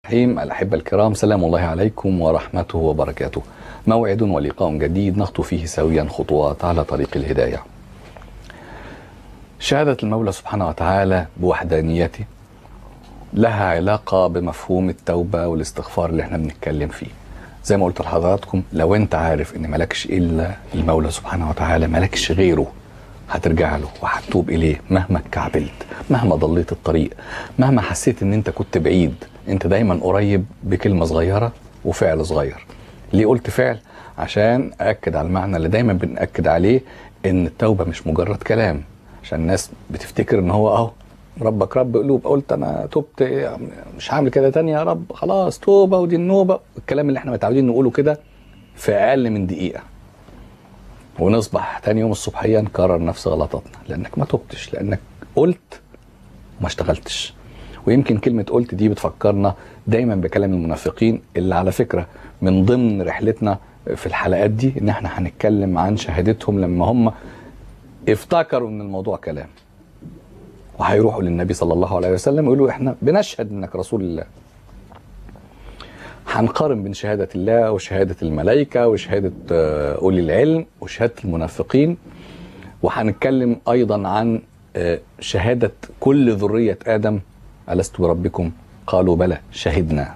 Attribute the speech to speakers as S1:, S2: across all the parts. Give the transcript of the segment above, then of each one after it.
S1: الرحيم الأحبة الكرام سلام الله عليكم ورحمته وبركاته موعد ولقاء جديد نخطو فيه سويا خطوات على طريق الهداية شهادة المولى سبحانه وتعالى بوحدانيته لها علاقة بمفهوم التوبة والاستغفار اللي احنا بنتكلم فيه زي ما قلت لحضراتكم لو انت عارف ان ملكش الا المولى سبحانه وتعالى ملكش غيره هترجع له وهتتوب اليه مهما اتكعبلت مهما ضليت الطريق مهما حسيت ان انت كنت بعيد انت دايما قريب بكلمه صغيره وفعل صغير ليه قلت فعل عشان اكد على المعنى اللي دايما بنأكد عليه ان التوبه مش مجرد كلام عشان الناس بتفتكر ان هو اهو ربك رب قلوب قلت انا تبت مش هعمل كده تاني يا رب خلاص توبه ودي النوبه الكلام اللي احنا متعودين نقوله كده في اقل من دقيقه ونصبح تاني يوم الصبحيه نكرر نفس غلطاتنا لانك ما تبتش لانك قلت وما اشتغلتش ويمكن كلمه قلت دي بتفكرنا دايما بكلام المنافقين اللي على فكره من ضمن رحلتنا في الحلقات دي ان احنا هنتكلم عن شهادتهم لما هم افتكروا ان الموضوع كلام وهيروحوا للنبي صلى الله عليه وسلم ويقولوا احنا بنشهد انك رسول الله هنقارن بين شهادة الله وشهادة الملائكة وشهادة آه، أولي العلم وشهادة المنافقين وهنتكلم أيضا عن آه، شهادة كل ذرية آدم ألست بربكم قالوا بلى شهدنا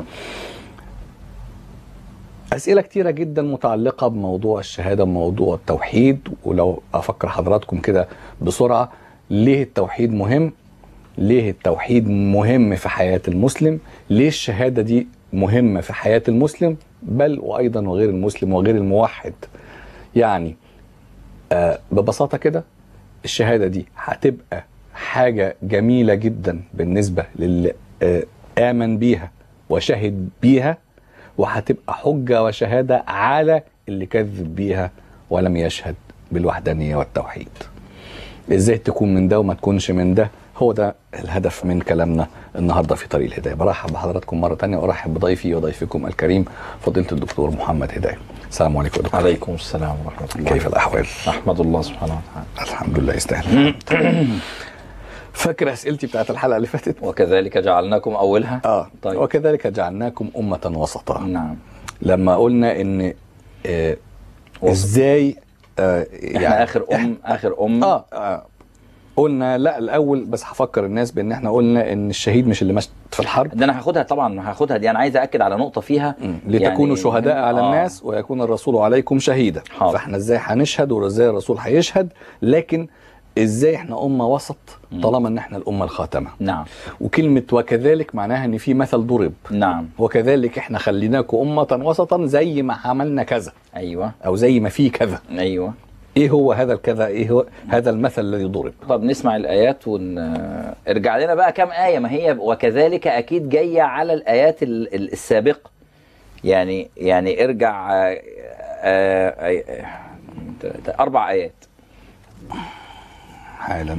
S1: أسئلة كتيرة جدا متعلقة بموضوع الشهادة بموضوع التوحيد ولو أفكر حضراتكم كده بسرعة ليه التوحيد مهم ليه التوحيد مهم في حياة المسلم ليه الشهادة دي مهمة في حياة المسلم بل وأيضا وغير المسلم وغير الموحد يعني آه ببساطة كده الشهادة دي هتبقى حاجة جميلة جدا بالنسبة للي آه آمن بيها وشهد بيها وهتبقى حجة وشهادة على اللي كذب بيها ولم يشهد بالوحدانية والتوحيد ازاي تكون من ده وما تكونش من ده هو ده الهدف من كلامنا النهارده في طريق الهدايه برحب بحضراتكم مره تانية وارحب بضيفي وضيفكم الكريم فضيله الدكتور محمد هدايه السلام عليكم يا دكتور
S2: عليكم السلام ورحمة الله
S1: كيف الاحوال
S2: أحمد الله سبحانه وتعالى
S1: الحمد لله يستاهل فاكر اسئلتي بتاعت الحلقه اللي فاتت
S2: وكذلك جعلناكم أولها
S1: اه
S2: طيب.
S1: وكذلك جعلناكم امه وسطا
S2: نعم
S1: لما قلنا ان آه
S2: وسط.
S1: ازاي آه
S2: إحنا آخر أم آخر أم
S1: آه, اه قلنا لا الاول بس هفكر الناس بان احنا قلنا ان الشهيد مش اللي مات في الحرب
S2: ده أنا هاخدها طبعا هاخدها دي أنا عايز أأكد على نقطة فيها
S1: مم. لتكونوا
S2: يعني-
S1: شهداء على
S2: آه.
S1: الناس ويكون الرسول عليكم شهيدا
S2: حاضر.
S1: فاحنا ازاي هنشهد وازاي الرسول هيشهد لكن ازاي احنا امه وسط طالما ان احنا الامه الخاتمه
S2: نعم
S1: وكلمه وكذلك معناها ان في مثل ضرب
S2: نعم
S1: وكذلك احنا خليناكم امه وسطا زي ما عملنا كذا
S2: أيوه
S1: او زي ما في كذا
S2: أيوه
S1: ايه هو هذا الكذا ايه هو هذا المثل الذي ضرب
S2: طب نسمع الآيات ون ارجع لنا بقى كام آية ما هي وكذلك أكيد جاية على الآيات ال- ال- السابقة يعني يعني ارجع آه، آه، آه، آه، أربع آيات
S1: حالا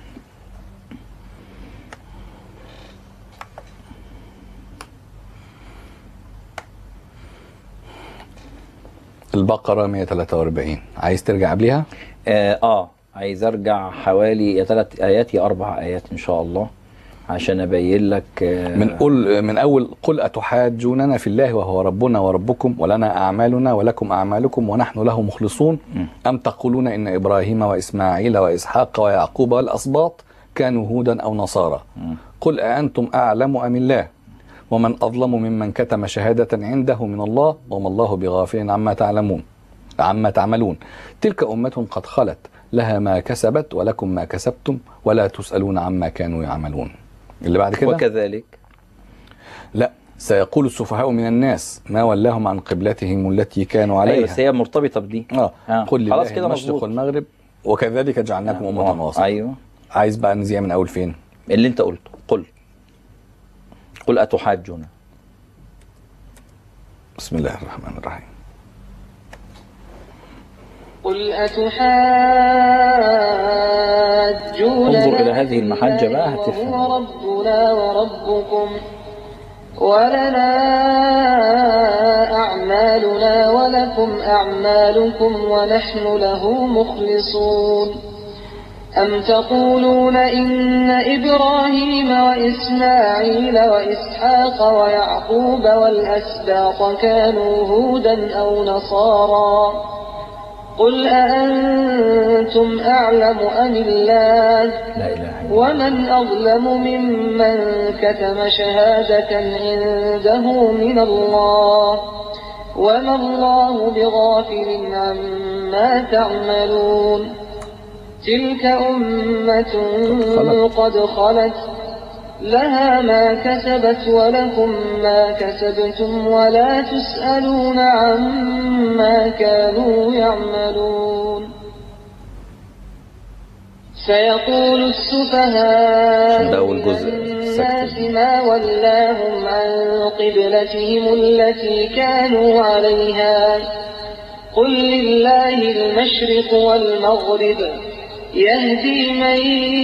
S1: البقرة 143 عايز ترجع قبلها؟
S2: آه, اه عايز ارجع حوالي يا ثلاث ايات يا اربع ايات ان شاء الله عشان ابين لك آه
S1: من قل من اول قل اتحاجوننا في الله وهو ربنا وربكم ولنا اعمالنا ولكم اعمالكم ونحن له مخلصون
S2: م.
S1: ام تقولون ان ابراهيم واسماعيل واسحاق ويعقوب والاسباط كانوا هودا او نصارى
S2: م.
S1: قل أأنتم أعلم أم الله ومن أظلم ممن كتم شهادة عنده من الله وما الله بغافل عما تعلمون عما تعملون تلك أمة قد خلت لها ما كسبت ولكم ما كسبتم ولا تسألون عما كانوا يعملون اللي بعد كده
S2: وكذلك
S1: لا سيقول السفهاء من الناس ما ولاهم عن قبلتهم التي كانوا
S2: ايوه
S1: عليها
S2: بس هي مرتبطه بدي
S1: آه.
S2: آه.
S1: قل
S2: خلاص
S1: لله
S2: كده
S1: المشرق
S2: مظبوط.
S1: والمغرب وكذلك جعلناكم أمة
S2: آه.
S1: وسطا
S2: ايوه
S1: عايز بقى نزيع من أول فين
S2: اللي انت قلته قل قل اتحاجون
S1: بسم الله الرحمن الرحيم
S3: قل أتحاجوننا
S2: انظر إلى هذه المحجة بقى
S3: في الله
S2: هتفهم.
S3: وهو ربنا وربكم ولنا أعمالنا ولكم أعمالكم ونحن له مخلصون أم تقولون إن إبراهيم وإسماعيل وإسحاق ويعقوب والأسباط كانوا هودا أو نصارى قل أأنتم أعلم أم الله
S2: لا اله الا الله
S3: ومن أظلم ممن كتم شهادة عنده من الله وما الله بغافل عما تعملون تلك أمة قد خلت لها ما كسبت ولكم ما كسبتم ولا تسألون عما كانوا يعملون سيقول السفهاء
S2: عشان ده أول جزء
S3: من
S2: السكتة
S3: الناس
S2: دي.
S3: ما ولاهم عن قبلتهم التي كانوا عليها قل لله المشرق والمغرب يهدي من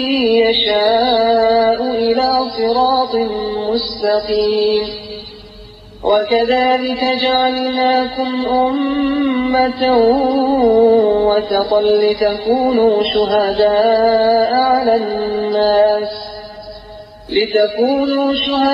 S3: يشاء إلى صراط مستقيم وكذلك جعلناكم أمة وسطا لتكونوا شهداء على الناس لتكونوا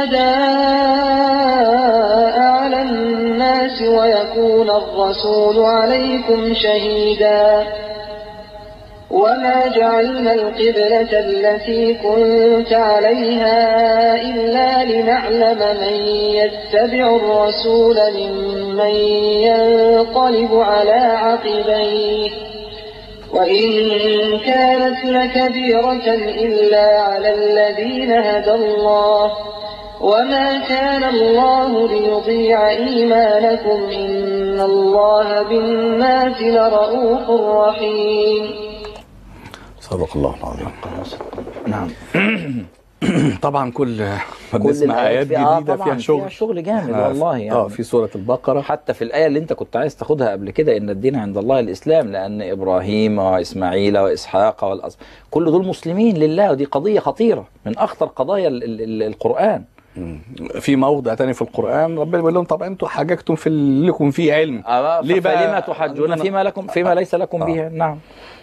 S3: شهداء على الناس ويكون الرسول عليكم شهيدا وما جعلنا القبلة التي كنت عليها إلا لنعلم من يتبع الرسول ممن ينقلب على عقبيه وإن كانت لكبيرة إلا على الذين هدى الله وما كان الله ليضيع إيمانكم إن الله بالناس لرؤوف رحيم
S1: صدق الله العظيم
S2: نعم
S1: طبعا كل ما
S2: كل
S1: بنسمع
S2: الآيات
S1: ايات
S2: فيها- آه
S1: جديده
S2: طبعاً
S1: فيها شغل
S2: فيها شغل جامد
S1: إحنا
S2: والله
S1: في-
S2: يعني.
S1: اه في سوره البقره
S2: حتى في الآية اللي أنت كنت عايز تاخدها قبل كده إن الدين عند الله الإسلام لأن إبراهيم وإسماعيل وإسحاق والأص كل دول مسلمين لله ودي قضية خطيرة من أخطر قضايا ال ال ال القرآن
S1: في موضع تاني في القران ربنا بيقول لهم طب انتوا حاججتم في اللي لكم فيه علم ليه بقى
S2: فلما تحجون فيما لكم فيما ليس لكم به نعم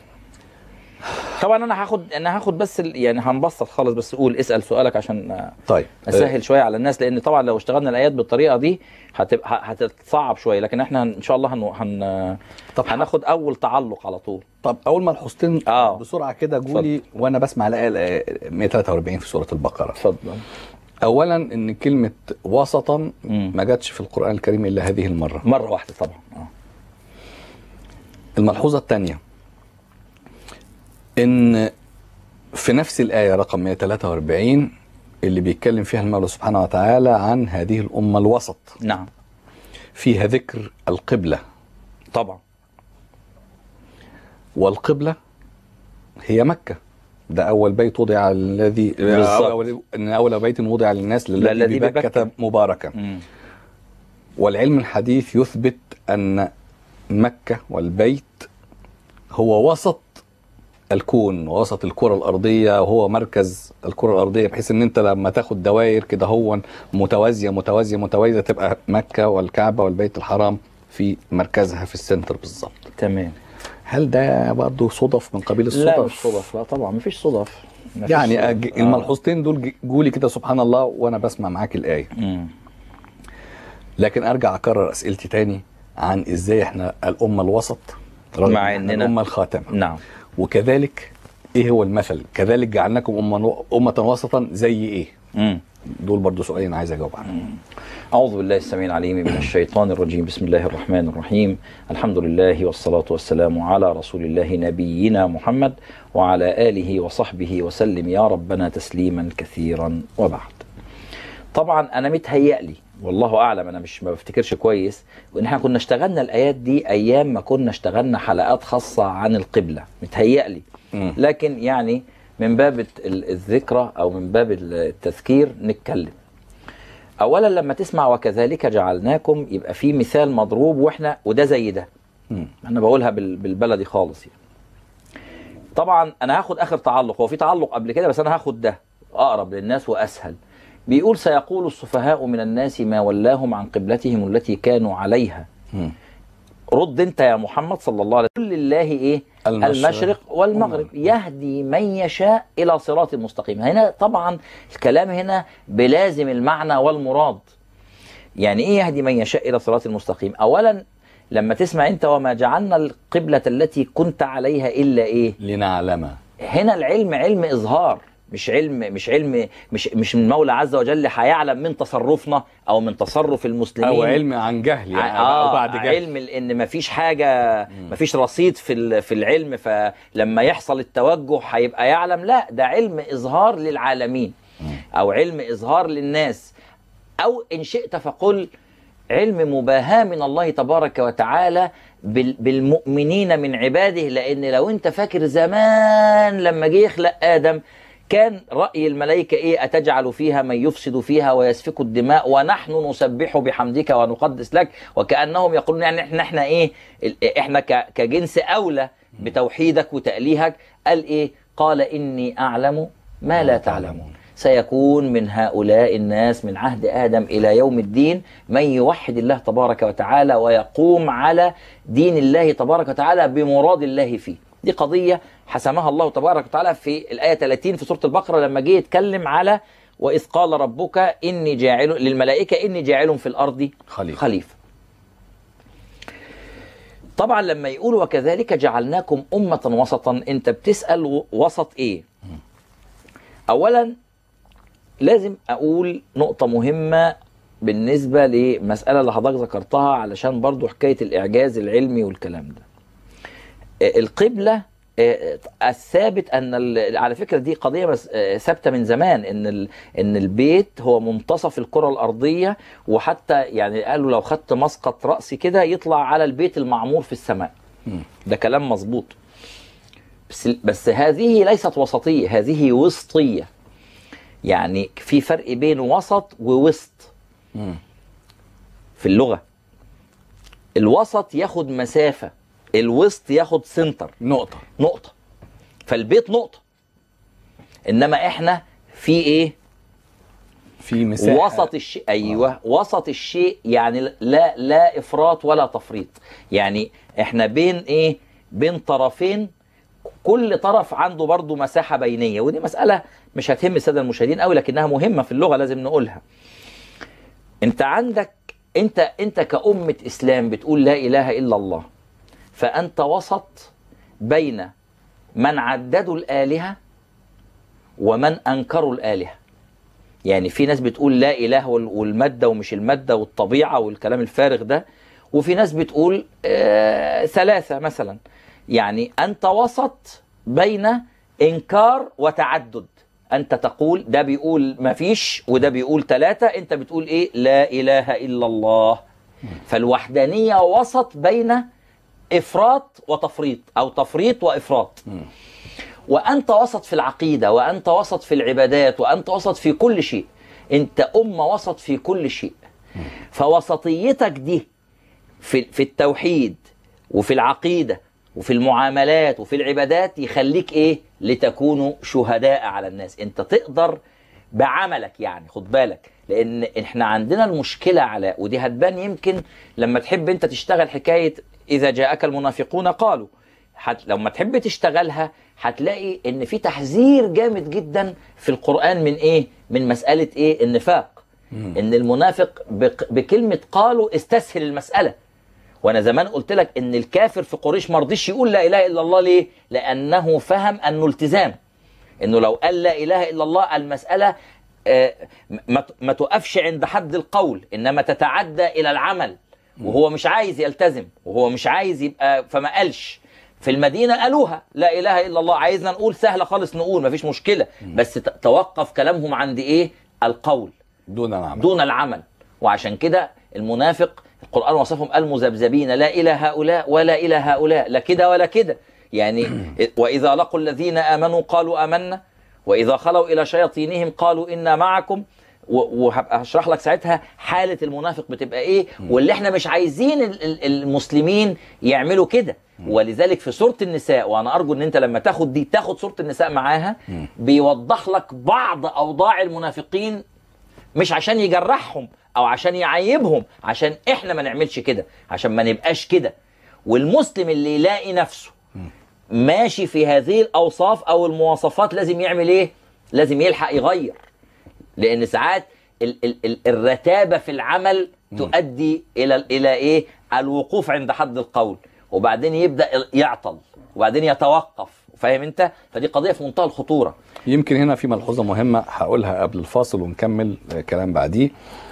S2: طبعا انا هاخد انا هاخد بس ال- يعني هنبسط خالص بس قول اسال سؤالك عشان آه،
S1: طيب
S2: اسهل شويه على الناس لان طبعا لو اشتغلنا الايات بالطريقه دي هتبقى هتتصعب شويه لكن احنا ان شاء الله هن, هن...
S1: طب
S2: هناخد اول تعلق على طول
S1: طب اول ملحوظتين
S2: آه.
S1: بسرعه كده قولي وانا بسمع الايه الآية 143 في سوره البقره
S2: اتفضل
S1: اولا ان كلمه وسطا
S2: مم.
S1: ما جاتش في القران الكريم الا هذه المره
S2: مره واحده طبعا اه
S1: الملحوظه الثانيه ان في نفس الايه رقم 143 اللي بيتكلم فيها المولى سبحانه وتعالى عن هذه الامه الوسط
S2: نعم
S1: فيها ذكر القبله
S2: طبعا
S1: والقبله هي مكه ده اول بيت وضع الذي
S2: بالظبط.
S1: أول ان اول بيت وضع للناس
S2: الذي
S1: للذي
S2: ببكة.
S1: ببكه مباركا
S2: مم.
S1: والعلم الحديث يثبت ان مكه والبيت هو وسط الكون وسط الكره الارضيه وهو مركز الكره الارضيه بحيث ان انت لما تاخد دوائر كده هو متوازيه متوازيه متوازيه تبقى مكه والكعبه والبيت الحرام في مركزها في السنتر بالظبط
S2: تمام
S1: هل ده برضه صدف من قبيل الصدف
S2: لا مش صدف لا طبعا مفيش صدف مفيش
S1: يعني
S2: صدف.
S1: أج...
S2: آه.
S1: الملحوظتين دول ج- جولي كده سبحان الله وانا بسمع معاك الايه
S2: مم.
S1: لكن ارجع اكرر اسئلتي تاني عن ازاي احنا الامه الوسط رغم
S2: مع
S1: إن إحنا
S2: إننا-
S1: الامه الخاتمه
S2: نعم
S1: وكذلك ايه هو المثل كذلك جعلناكم امه امه وسطا زي ايه
S2: مم.
S1: دول برضو سؤالين عايز اجاوب عنهم
S2: أعوذ بالله السميع العليم من الشيطان الرجيم بسم الله الرحمن الرحيم الحمد لله والصلاة والسلام على رسول الله نبينا محمد وعلى آله وصحبه وسلم يا ربنا تسليما كثيرا وبعد طبعا أنا متهيألي والله أعلم أنا مش ما بفتكرش كويس وإن احنا كنا اشتغلنا الآيات دي أيام ما كنا اشتغلنا حلقات خاصة عن القبلة متهيألي
S1: مم.
S2: لكن يعني من باب ال- الذكرى أو من باب التذكير نتكلم اولا لما تسمع وكذلك جعلناكم يبقى في مثال مضروب واحنا وده زي ده
S1: مم.
S2: انا بقولها بال- بالبلدي خالص يعني. طبعا انا هاخد اخر تعلق هو في تعلق قبل كده بس انا هاخد ده اقرب للناس واسهل بيقول سيقول السفهاء من الناس ما ولاهم عن قبلتهم التي كانوا عليها
S1: مم.
S2: رد انت يا محمد صلى الله عليه وسلم قل لله ايه
S1: المشرق
S2: المشرق والمغرب
S1: والمغرب.
S2: يهدي من يشاء الى صراط مستقيم هنا طبعا الكلام هنا بلازم المعنى والمراد يعني ايه يهدي من يشاء الى صراط مستقيم اولا لما تسمع انت وما جعلنا القبلة التي كنت عليها الا ايه
S1: لنعلم
S2: هنا العلم علم اظهار مش علم مش علم مش مش من المولى عز وجل هيعلم من تصرفنا او من تصرف المسلمين
S1: او علم عن جهل يعني
S2: آه
S1: او بعد جهل
S2: علم ان مفيش حاجه مفيش رصيد في ال- في العلم فلما يحصل التوجه هيبقى يعلم لا ده علم اظهار للعالمين او علم اظهار للناس او ان شئت فقل علم مباهاة من الله تبارك وتعالى بال- بالمؤمنين من عباده لان لو انت فاكر زمان لما جه يخلق ادم كان رأي الملائكة إيه أتجعل فيها من يفسد فيها ويسفك الدماء ونحن نسبح بحمدك ونقدس لك وكأنهم يقولون يعني إحنا إحنا إيه ال- إحنا ك- كجنس أولى بتوحيدك وتأليهك قال إيه قال إني أعلم ما لا تعلمون سيكون من هؤلاء الناس من عهد آدم إلى يوم الدين من يوحد الله تبارك وتعالى ويقوم على دين الله تبارك وتعالى بمراد الله فيه دي قضية حسمها الله تبارك وتعالى في الآية 30 في سورة البقرة لما جه يتكلم على وإذ قال ربك إني جاعل للملائكة إني جاعل في الأرض
S1: خليفة.
S2: خليفة طبعا لما يقول وكذلك جعلناكم أمة وسطا أنت بتسأل و- وسط إيه أولا لازم أقول نقطة مهمة بالنسبة لمسألة اللي حضرتك ذكرتها علشان برضو حكاية الإعجاز العلمي والكلام ده آه، القبلة آه، الثابت ان ال- على فكره دي قضيه بس آه، ثابته من زمان ان ال- ان البيت هو منتصف الكره الارضيه وحتى يعني قالوا لو خدت مسقط راسي كده يطلع على البيت المعمور في السماء ده كلام مظبوط بس بس هذه ليست وسطيه هذه وسطيه يعني في فرق بين وسط ووسط
S1: مم.
S2: في اللغه الوسط ياخد مسافه الوسط ياخد سنتر
S1: نقطة
S2: نقطة فالبيت نقطة إنما إحنا في إيه؟
S1: في مساحة
S2: وسط الشيء أيوه وسط الشيء يعني لا لا إفراط ولا تفريط يعني إحنا بين إيه؟ بين طرفين كل طرف عنده برضه مساحة بينية ودي مسألة مش هتهم السادة المشاهدين قوي لكنها مهمة في اللغة لازم نقولها أنت عندك أنت أنت كأمة إسلام بتقول لا إله إلا الله فأنت وسط بين من عددوا الآلهة ومن أنكروا الآلهة يعني في ناس بتقول لا إله وال- والمادة ومش المادة والطبيعة والكلام الفارغ ده وفي ناس بتقول آه ثلاثة مثلا يعني أنت وسط بين إنكار وتعدد أنت تقول ده بيقول ما فيش وده بيقول ثلاثة أنت بتقول إيه لا إله إلا الله فالوحدانية وسط بين افراط وتفريط او تفريط وافراط وانت وسط في العقيده وانت وسط في العبادات وانت وسط في كل شيء انت امه وسط في كل شيء فوسطيتك دي في في التوحيد وفي العقيده وفي المعاملات وفي العبادات يخليك ايه لتكونوا شهداء على الناس انت تقدر بعملك يعني خد بالك لان احنا عندنا المشكله على ودي هتبان يمكن لما تحب انت تشتغل حكايه اذا جاءك المنافقون قالوا حت لما تحب تشتغلها هتلاقي ان في تحذير جامد جدا في القران من ايه من مساله ايه النفاق ان المنافق بق- بكلمه قالوا استسهل المساله وانا زمان قلت لك ان الكافر في قريش ما رضيش يقول لا اله الا الله ليه لانه فهم انه التزام انه لو قال لا اله الا الله المساله آه، ما ما تقفش عند حد القول انما تتعدى الى العمل وهو مش عايز يلتزم وهو مش عايز يبقى فما قالش في المدينة قالوها لا إله إلا الله عايزنا نقول سهلة خالص نقول مفيش مشكلة بس ت- توقف كلامهم عند إيه القول
S1: دون العمل
S2: دون العمل وعشان كده المنافق القرآن وصفهم المذبذبين لا إلى هؤلاء ولا إلى هؤلاء لا كده ولا كده يعني وإذا لقوا الذين آمنوا قالوا آمنا وإذا خلوا إلى شياطينهم قالوا إنا معكم و- وهبقى هشرح لك ساعتها حالة المنافق بتبقى إيه واللي إحنا مش عايزين ال- ال- المسلمين يعملوا كده ولذلك في سورة النساء وأنا أرجو إن أنت لما تاخد دي تاخد سورة النساء معاها بيوضح لك بعض أوضاع المنافقين مش عشان يجرحهم او عشان يعيبهم عشان احنا ما نعملش كده عشان ما نبقاش كده والمسلم اللي يلاقي نفسه ماشي في هذه الاوصاف او المواصفات لازم يعمل ايه لازم يلحق يغير لان ساعات ال ال ال الرتابه في العمل تؤدي الى الى ايه الوقوف عند حد القول وبعدين يبدا يعطل وبعدين يتوقف فاهم انت فدي قضيه في منتهى الخطوره
S1: يمكن هنا في ملحوظه مهمه هقولها قبل الفاصل ونكمل آه، كلام بعديه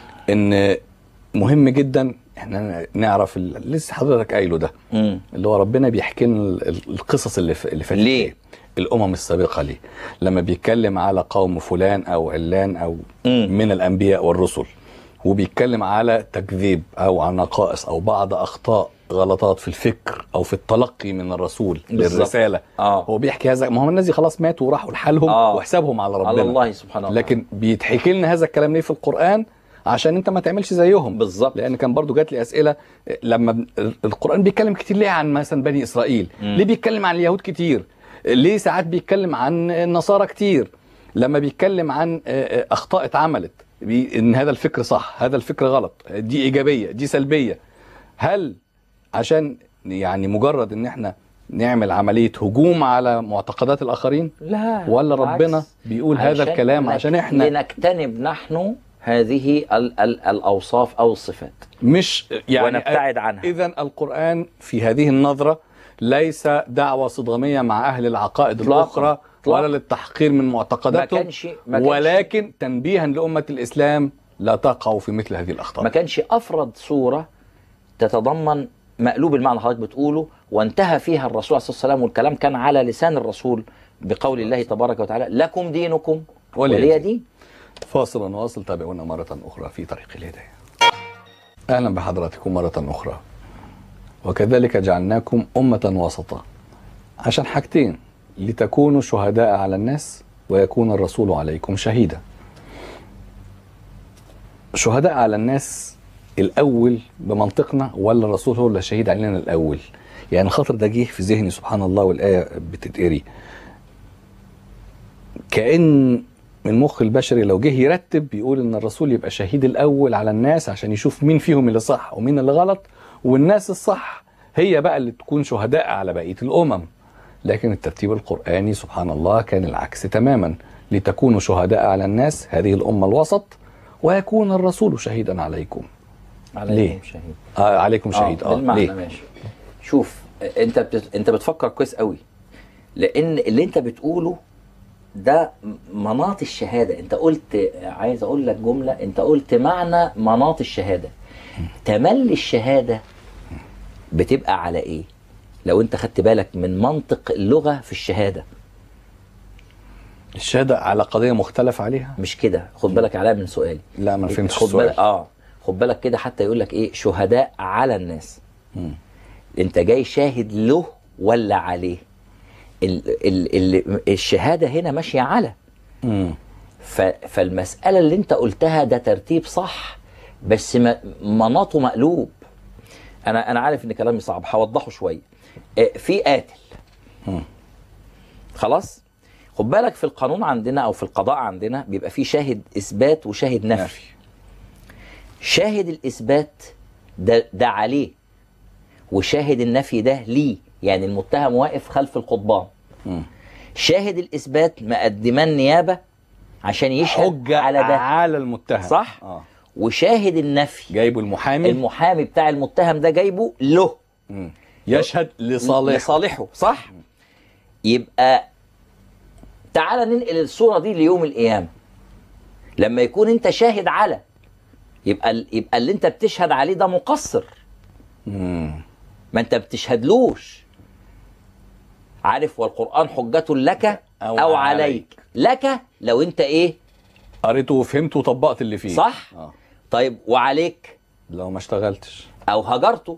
S1: ان مهم جدا احنا نعرف ال- لسه حضرتك قايله ده
S2: امم
S1: اللي هو ربنا بيحكي لنا ال- ال- القصص اللي ف- اللي فاتت
S2: ليه؟
S1: إيه؟ الامم السابقه ليه لما بيتكلم على قوم فلان او علان او
S2: مم.
S1: من الانبياء والرسل وبيتكلم على تكذيب او على نقائص او بعض اخطاء غلطات في الفكر او في التلقي من الرسول
S2: بالظبط.
S1: للرساله
S2: اه
S1: هو بيحكي هذا ما هم الناس دي خلاص ماتوا وراحوا لحالهم
S2: آه.
S1: وحسابهم على ربنا
S2: على الله سبحانه وتعالى
S1: لكن بيتحكي لنا هذا الكلام ليه في القرآن عشان انت ما تعملش زيهم
S2: بالظبط
S1: لان كان برضو جات لي اسئله لما ب- القران بيتكلم كتير ليه عن مثلا بني اسرائيل
S2: مم.
S1: ليه بيتكلم عن اليهود كتير ليه ساعات بيتكلم عن النصارى كتير لما بيتكلم عن آه، آه، اخطاء اتعملت بي- ان هذا الفكر صح هذا الفكر غلط دي ايجابيه دي سلبيه هل عشان يعني مجرد ان احنا نعمل عمليه هجوم على معتقدات الاخرين
S2: لا
S1: ولا
S2: بالعكس.
S1: ربنا بيقول هذا
S2: عشان
S1: الكلام
S2: نك-
S1: عشان احنا
S2: لنجتنب نحن هذه ال ال الاوصاف او الصفات
S1: مش يعني
S2: ونبتعد عنها
S1: اذا القران في هذه النظره ليس دعوه صداميه مع اهل العقائد
S2: إطلاقاً.
S1: الاخرى
S2: إطلاقاً.
S1: ولا للتحقير من
S2: ما
S1: معتقداتهم
S2: كانش ما كانش
S1: ولكن تنبيها لامه الاسلام لا تقعوا في مثل هذه الاخطاء
S2: ما كانش افرد صوره تتضمن مقلوب المعنى اللي حضرتك بتقوله وانتهى فيها الرسول عليه الصلاه والسلام والكلام كان على لسان الرسول بقول الله تبارك وتعالى لكم دينكم
S1: ولي
S2: ولي
S1: دين.
S2: دين
S1: فاصل ونواصل تابعونا مرة أخرى في طريق الهداية أهلا بحضراتكم مرة أخرى وكذلك جعلناكم أمة وسطا عشان حاجتين لتكونوا شهداء على الناس ويكون الرسول عليكم شهيدا شهداء على الناس الأول بمنطقنا ولا الرسول هو اللي شهيد علينا الأول يعني الخاطر ده جه في ذهني سبحان الله والآية بتتقري كأن من مخ البشري لو جه يرتب بيقول ان الرسول يبقى شهيد الاول على الناس عشان يشوف مين فيهم اللي صح ومين اللي غلط والناس الصح هي بقى اللي تكون شهداء على بقيه الامم لكن الترتيب القراني سبحان الله كان العكس تماما لتكونوا شهداء على الناس هذه الامه الوسط ويكون الرسول شهيدا عليكم
S2: عليكم
S1: ليه؟
S2: شهيد
S1: آه عليكم شهيد اه
S2: بالمعنى
S1: ليه
S2: ماشي شوف انت بت... انت بتفكر كويس قوي لان اللي انت بتقوله ده مناط الشهاده انت قلت عايز اقول لك جمله انت قلت معنى مناط الشهاده تملي الشهاده بتبقى على ايه لو انت خدت بالك من منطق اللغه في الشهاده
S1: الشهاده على قضيه مختلف عليها
S2: مش كده خد بالك عليها من سؤالي
S1: لا ما فهمتش
S2: خد
S1: السؤال
S2: بالك اه خد بالك كده حتى يقول لك ايه شهداء على الناس
S1: مم.
S2: انت جاي شاهد له ولا عليه ال ال ال الشهاده هنا ماشيه على
S1: مم.
S2: ف فالمساله اللي انت قلتها ده ترتيب صح بس م- مناطه مقلوب انا انا عارف ان كلامي صعب هوضحه شويه آه، في قاتل
S1: مم.
S2: خلاص خد بالك في القانون عندنا او في القضاء عندنا بيبقى في شاهد اثبات وشاهد نفي
S1: نفي
S2: شاهد الاثبات ده ده عليه وشاهد النفي ده ليه يعني المتهم واقف خلف القضبان
S1: مم.
S2: شاهد الاثبات مقدمان النيابه عشان يشهد
S1: حجه
S2: على ده
S1: على المتهم
S2: صح؟
S1: اه
S2: وشاهد النفي
S1: جايبه المحامي
S2: المحامي بتاع المتهم ده جايبه له
S1: مم. يشهد لصالح
S2: لصالحه صح يبقى تعال ننقل الصوره دي ليوم القيامه لما يكون انت شاهد على يبقى يبقى اللي انت بتشهد عليه ده مقصر
S1: مم.
S2: ما انت بتشهدلوش عارف والقران حجة لك
S1: أو
S2: او,
S1: عليك.
S2: عليك لك لو انت ايه
S1: قريته وفهمته وطبقت اللي فيه
S2: صح
S1: اه
S2: طيب وعليك
S1: لو ما اشتغلتش
S2: او هجرته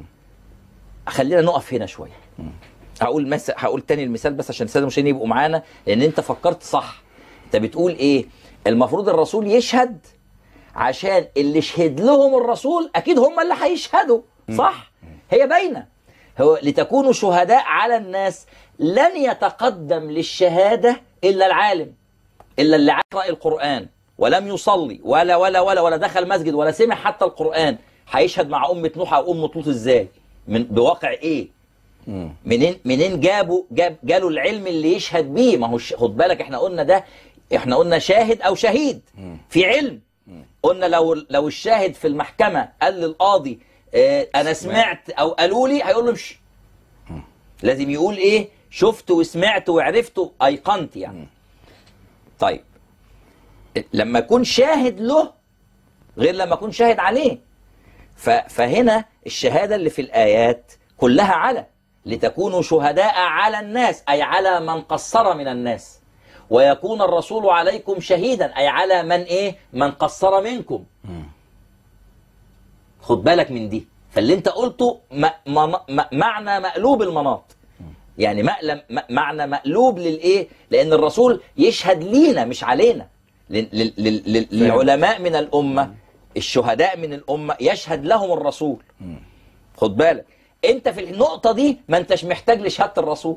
S2: خلينا نقف هنا شويه هقول مس... هقول تاني المثال بس عشان الساده المشاهدين يبقوا معانا لان انت فكرت صح انت بتقول ايه المفروض الرسول يشهد عشان اللي شهد لهم الرسول اكيد هم اللي هيشهدوا صح هي باينه هو لتكونوا شهداء على الناس لن يتقدم للشهاده الا العالم الا اللي قرأ القرآن ولم يصلي ولا ولا ولا ولا دخل مسجد ولا سمع حتى القرآن هيشهد مع أمة نوح أو أم لوط إزاي؟ من بواقع ايه
S1: مم.
S2: منين منين جابوا جاب جاله العلم اللي يشهد بيه ما هو ش- خد بالك احنا قلنا ده احنا قلنا شاهد او شهيد في علم قلنا لو لو الشاهد في المحكمه قال للقاضي اه انا سمعت او قالوا لي هيقول له امشي لازم يقول ايه شفت وسمعت وعرفت ايقنت يعني طيب لما اكون شاهد له غير لما اكون شاهد عليه ف- فهنا الشهاده اللي في الايات كلها على لتكونوا شهداء على الناس اي على من قصر من الناس ويكون الرسول عليكم شهيدا اي على من ايه من قصر منكم خد بالك من دي فاللي انت قلته م- م- م- معنى مقلوب المناط يعني مقلم م- معنى مقلوب للايه لان الرسول يشهد لينا مش علينا لل- لل- لل- لل- للعلماء من الامه الشهداء من الامه يشهد لهم الرسول خد بالك انت في النقطه دي ما انتش محتاج لشهاده الرسول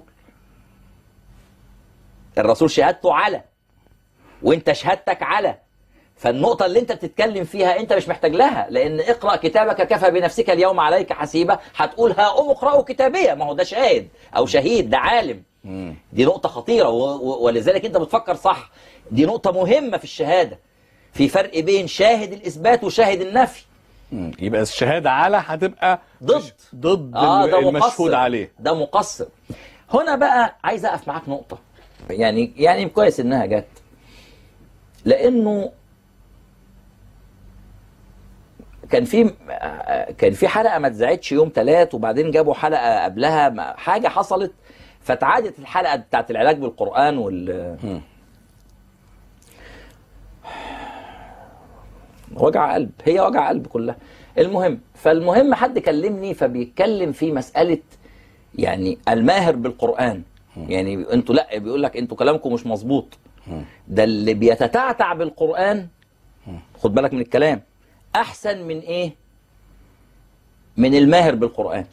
S2: الرسول شهادته على وانت شهادتك على فالنقطة اللي انت بتتكلم فيها انت مش محتاج لها لان اقرأ كتابك كفى بنفسك اليوم عليك حسيبة هتقول ها ام اقرأوا كتابية ما هو ده شاهد او شهيد ده عالم
S1: مم.
S2: دي نقطة خطيرة و- و- ولذلك انت بتفكر صح دي نقطة مهمة في الشهادة في فرق بين شاهد الإثبات وشاهد النفي
S1: مم. يبقى الشهاده على هتبقى
S2: ضد.
S1: مش- ضد
S2: اه ده
S1: المشهود
S2: مقصر
S1: عليه
S2: ده مقصر هنا بقى عايز اقف معاك نقطة يعني يعني كويس انها جت لانه كان في كان في حلقه ما اتذاعتش يوم ثلاث وبعدين جابوا حلقه قبلها ما- حاجه حصلت فتعادت الحلقه بتاعت العلاج بالقران وال
S1: مم.
S2: وجع قلب هي وجع قلب كلها المهم فالمهم حد كلمني فبيتكلم في مسألة يعني الماهر بالقرآن يعني انتوا لا بيقول لك انتوا كلامكم مش مظبوط ده اللي بيتتعتع بالقرآن خد بالك من الكلام احسن من ايه من الماهر بالقرآن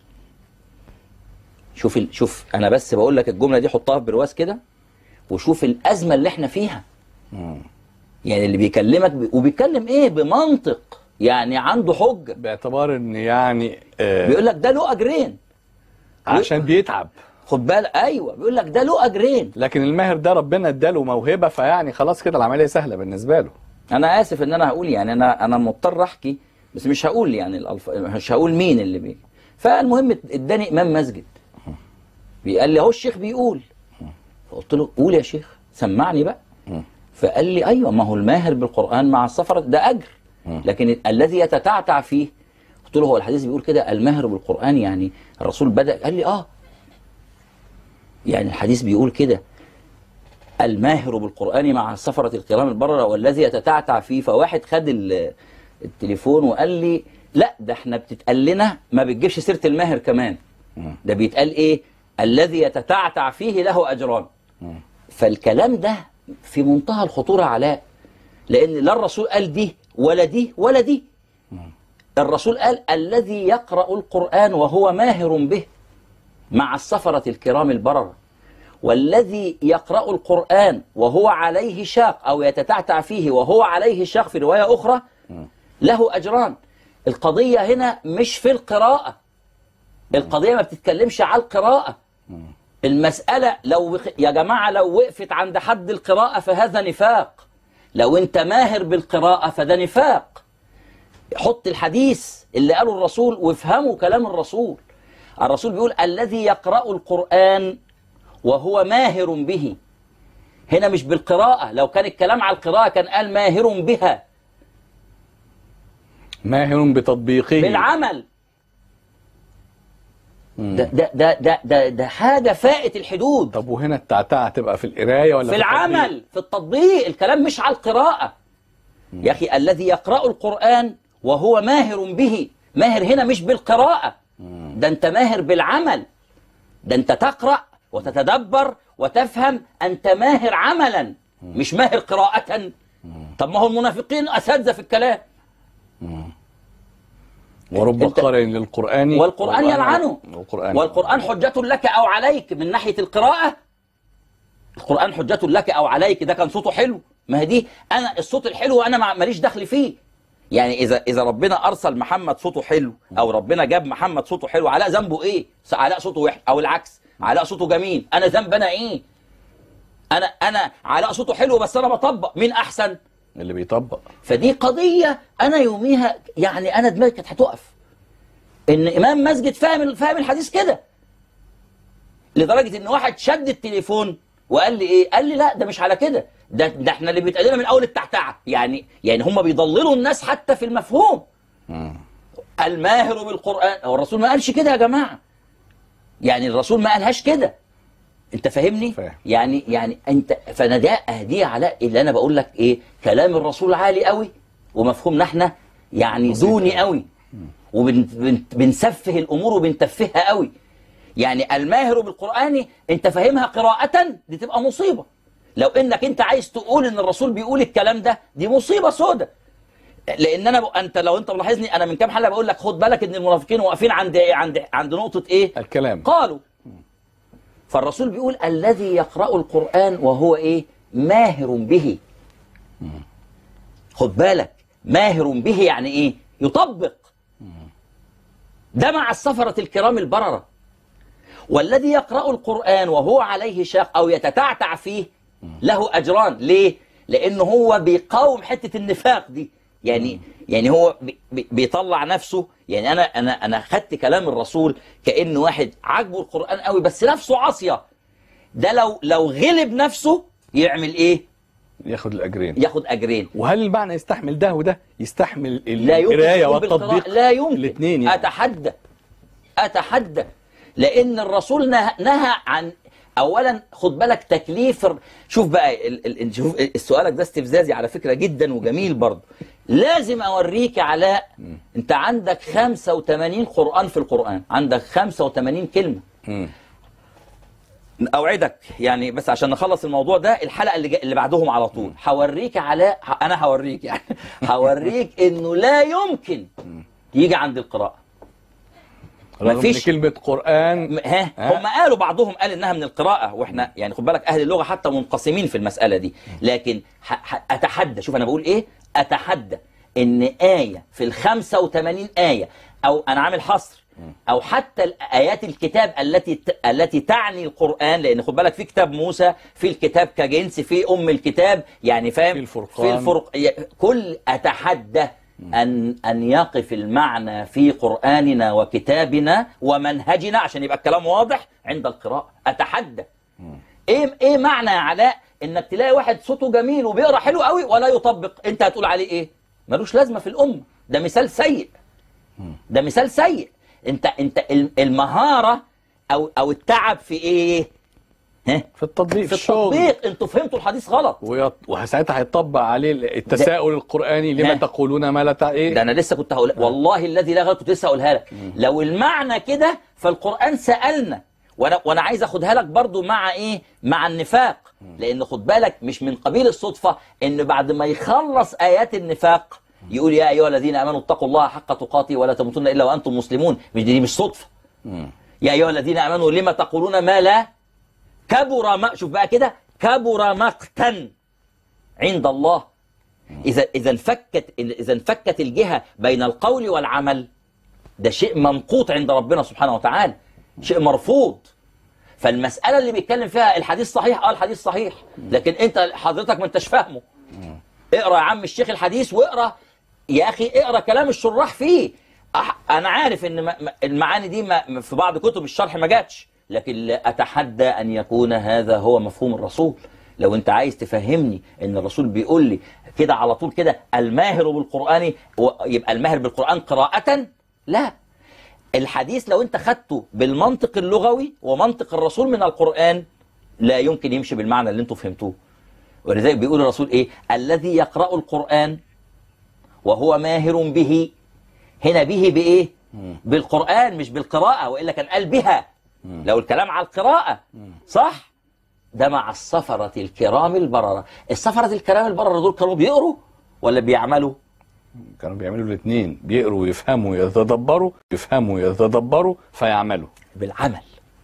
S2: شوف ال... شوف انا بس بقول لك الجملة دي حطها في برواز كده وشوف الأزمة اللي احنا فيها يعني اللي بيكلمك ب... وبيتكلم ايه بمنطق يعني عنده حجة
S1: باعتبار ان يعني آه
S2: بيقول لك ده له اجرين
S1: عشان بيتعب
S2: خد بالك ايوه بيقول لك ده له اجرين
S1: لكن الماهر ده ربنا اداله موهبه فيعني خلاص كده العمليه سهله بالنسبه له
S2: انا اسف ان انا هقول يعني انا انا مضطر احكي بس مش هقول يعني الألف... مش هقول مين اللي بي فالمهم اداني امام مسجد قال لي اهو الشيخ بيقول فقلت له قول يا شيخ سمعني بقى فقال لي ايوه ما هو الماهر بالقران مع السفر ده اجر لكن الذي يتتعتع فيه قلت له هو الحديث بيقول كده الماهر بالقران يعني الرسول بدا قال لي اه يعني الحديث بيقول كده الماهر بالقرآن مع السفرة الكرام البررة والذي يتتعتع فيه فواحد خد ال- التليفون وقال لي لا ده احنا بتتقال لنا ما بتجيبش سيرة الماهر كمان ده بيتقال ايه الذي يتتعتع فيه له أجران فالكلام ده في منتهى الخطورة علاء لأن لا الرسول قال دي ولا دي ولا دي الرسول قال الذي يقرأ القرآن وهو ماهر به مع السفرة الكرام البررة والذي يقرأ القرآن وهو عليه شاق أو يتتعتع فيه وهو عليه شاق في رواية أخرى له أجران القضية هنا مش في القراءة القضية ما بتتكلمش على القراءة المسألة لو وخ- يا جماعة لو وقفت عند حد القراءة فهذا نفاق لو أنت ماهر بالقراءة فده نفاق حط الحديث اللي قاله الرسول وافهموا كلام الرسول الرسول بيقول الذي يقرأ القرآن وهو ماهر به هنا مش بالقراءة لو كان الكلام على القراءة كان قال ماهر بها
S1: ماهر بتطبيقه
S2: بالعمل ده ده ده ده ده, ده حاجة فائت الحدود
S1: طب وهنا التعتعه تبقى في القرايه ولا
S2: في
S1: التطبيق؟
S2: العمل في التطبيق الكلام مش على القراءة يا أخي الذي يقرأ القرآن وهو ماهر به ماهر هنا مش بالقراءة ده أنت ماهر بالعمل ده أنت تقرأ وتتدبر وتفهم أنت ماهر عملا مش ماهر قراءة طب ما هو المنافقين أساتذة في الكلام
S1: ورب
S2: أنت-
S1: قارئ للقران
S2: والقرآن يلعنه
S1: والقران
S2: والقرآن حجة لك أو عليك من ناحية القراءة القرآن حجة لك أو عليك ده كان صوته حلو ما هي دي أنا الصوت الحلو أنا مع- ماليش دخل فيه يعني اذا اذا ربنا ارسل محمد صوته حلو او ربنا جاب محمد صوته حلو علاء ذنبه ايه علاء صوته وحش او العكس علاء صوته جميل انا ذنب انا ايه انا انا علاء صوته حلو بس انا بطبق مين احسن
S1: اللي بيطبق
S2: فدي قضيه انا يوميها يعني انا دماغي كانت هتقف ان امام مسجد فاهم فاهم الحديث كده لدرجه ان واحد شد التليفون وقال لي ايه قال لي لا ده مش على كده ده ده احنا اللي بيتقال لنا من اول التعتعه يعني يعني هم بيضللوا الناس حتى في المفهوم الماهر بالقران هو الرسول ما قالش كده يا جماعه يعني الرسول ما قالهاش كده انت فاهمني
S1: فاهم.
S2: يعني يعني انت فانا ده اهديه علاء اللي انا بقول لك ايه كلام الرسول عالي قوي ومفهومنا احنا يعني
S1: بسيط
S2: دوني
S1: أوي.
S2: قوي وبنسفه الامور وبنتفهها قوي يعني الماهر بالقران انت فاهمها قراءه دي تبقى مصيبه لو انك انت عايز تقول ان الرسول بيقول الكلام ده دي مصيبه سودة لان انا ب... انت لو انت ملاحظني انا من كام حلقه بقول لك خد بالك ان المنافقين واقفين عند عند عند نقطه ايه
S1: الكلام
S2: قالوا فالرسول بيقول الذي يقرأ القرآن وهو إيه ماهر به خد بالك ماهر به يعني إيه يطبق ده مع السفرة الكرام البررة والذي يقرأ القرآن وهو عليه شاق أو يتتعتع فيه له أجران ليه؟ لأنه هو بيقاوم حتة النفاق دي يعني يعني هو بي- بي- بيطلع نفسه يعني انا انا انا خدت كلام الرسول كأن واحد عاجبه القرآن قوي بس نفسه عاصية ده لو لو غلب نفسه يعمل ايه؟
S1: ياخد الاجرين
S2: ياخد اجرين
S1: وهل المعنى يستحمل ده وده يستحمل
S2: لا يمكن
S1: القرايه
S2: يكون بالقراءة.
S1: والتطبيق
S2: لا يمكن
S1: الاثنين يعني.
S2: اتحدى اتحدى لان الرسول نه- نهى عن اولا خد بالك تكليف الر- شوف بقى ال... ال... شوف سؤالك ده استفزازي على فكره جدا وجميل برضه لازم اوريك علاء انت عندك 85 قران في القران عندك 85 كلمه
S1: مم.
S2: اوعدك يعني بس عشان نخلص الموضوع ده الحلقه اللي, جا... اللي بعدهم على طول هوريك علاء ه- انا هوريك يعني هوريك انه لا يمكن يجي عند القراءه
S1: رغم ان
S2: مفيش-
S1: كلمه قران
S2: م- ها
S1: ها؟
S2: هم قالوا بعضهم قال انها من القراءه واحنا يعني خد بالك اهل اللغه حتى منقسمين في المساله دي لكن ح... ح... اتحدى شوف انا بقول ايه اتحدى ان ايه في ال 85 ايه او انا عامل حصر او حتى ايات الكتاب التي ت... التي تعني القران لان خد بالك في كتاب موسى في الكتاب كجنس في ام الكتاب يعني فاهم
S1: في الفرقان.
S2: في الفرق ي- كل اتحدى ان ان يقف المعنى في قراننا وكتابنا ومنهجنا عشان يبقى الكلام واضح عند القراءه اتحدى ايه ايه معنى يا علاء انك تلاقي واحد صوته جميل وبيقرا حلو قوي ولا يطبق انت هتقول عليه ايه ملوش لازمه في الامه ده مثال سيء ده مثال سيء انت انت المهاره او او التعب في ايه ها
S1: في التطبيق
S2: في
S1: الشغل
S2: التطبيق انتوا فهمتوا الحديث غلط
S1: ويط... وساعتها هيطبق عليه التساؤل القراني لما
S2: ها.
S1: تقولون ما لا تع... ايه
S2: ده انا لسه كنت هقول والله الذي لا غير كنت لسه هقولها لك لو المعنى كده فالقران سالنا وانا وانا عايز اخدها لك برضو مع ايه مع النفاق لان خد بالك مش من قبيل الصدفه ان بعد ما يخلص ايات النفاق يقول يا ايها الذين امنوا اتقوا الله حق تقاته ولا تموتن الا وانتم مسلمون مش دي, دي مش صدفه يا ايها الذين امنوا لما تقولون ما لا كبر ما شوف بقى كده كبر مقتا عند الله اذا اذا انفكت اذا انفكت الجهه بين القول والعمل ده شيء ممقوت عند ربنا سبحانه وتعالى شيء مرفوض فالمساله اللي بيتكلم فيها الحديث صحيح اه الحديث صحيح لكن انت حضرتك ما انتش فاهمه اقرا يا عم الشيخ الحديث واقرا يا اخي اقرا كلام الشراح فيه أح- انا عارف ان ما- ما- المعاني دي ما في بعض كتب الشرح ما جاتش لكن لا اتحدى ان يكون هذا هو مفهوم الرسول لو انت عايز تفهمني ان الرسول بيقول لي كده على طول كده الماهر بالقران و- يبقى الماهر بالقران قراءه لا الحديث لو انت خدته بالمنطق اللغوي ومنطق الرسول من القران لا يمكن يمشي بالمعنى اللي انتوا فهمتوه ولذلك بيقول الرسول ايه الذي يقرأ القرآن وهو ماهر به هنا به بايه بالقرآن مش بالقراءة وإلا كان قال بها لو الكلام على القراءة صح ده مع السفرة الكرام البررة السفرة الكرام البررة دول كانوا بيقروا ولا بيعملوا
S1: كانوا بيعملوا الاثنين بيقروا ويفهموا يتدبروا يفهموا يتدبروا فيعملوا
S2: بالعمل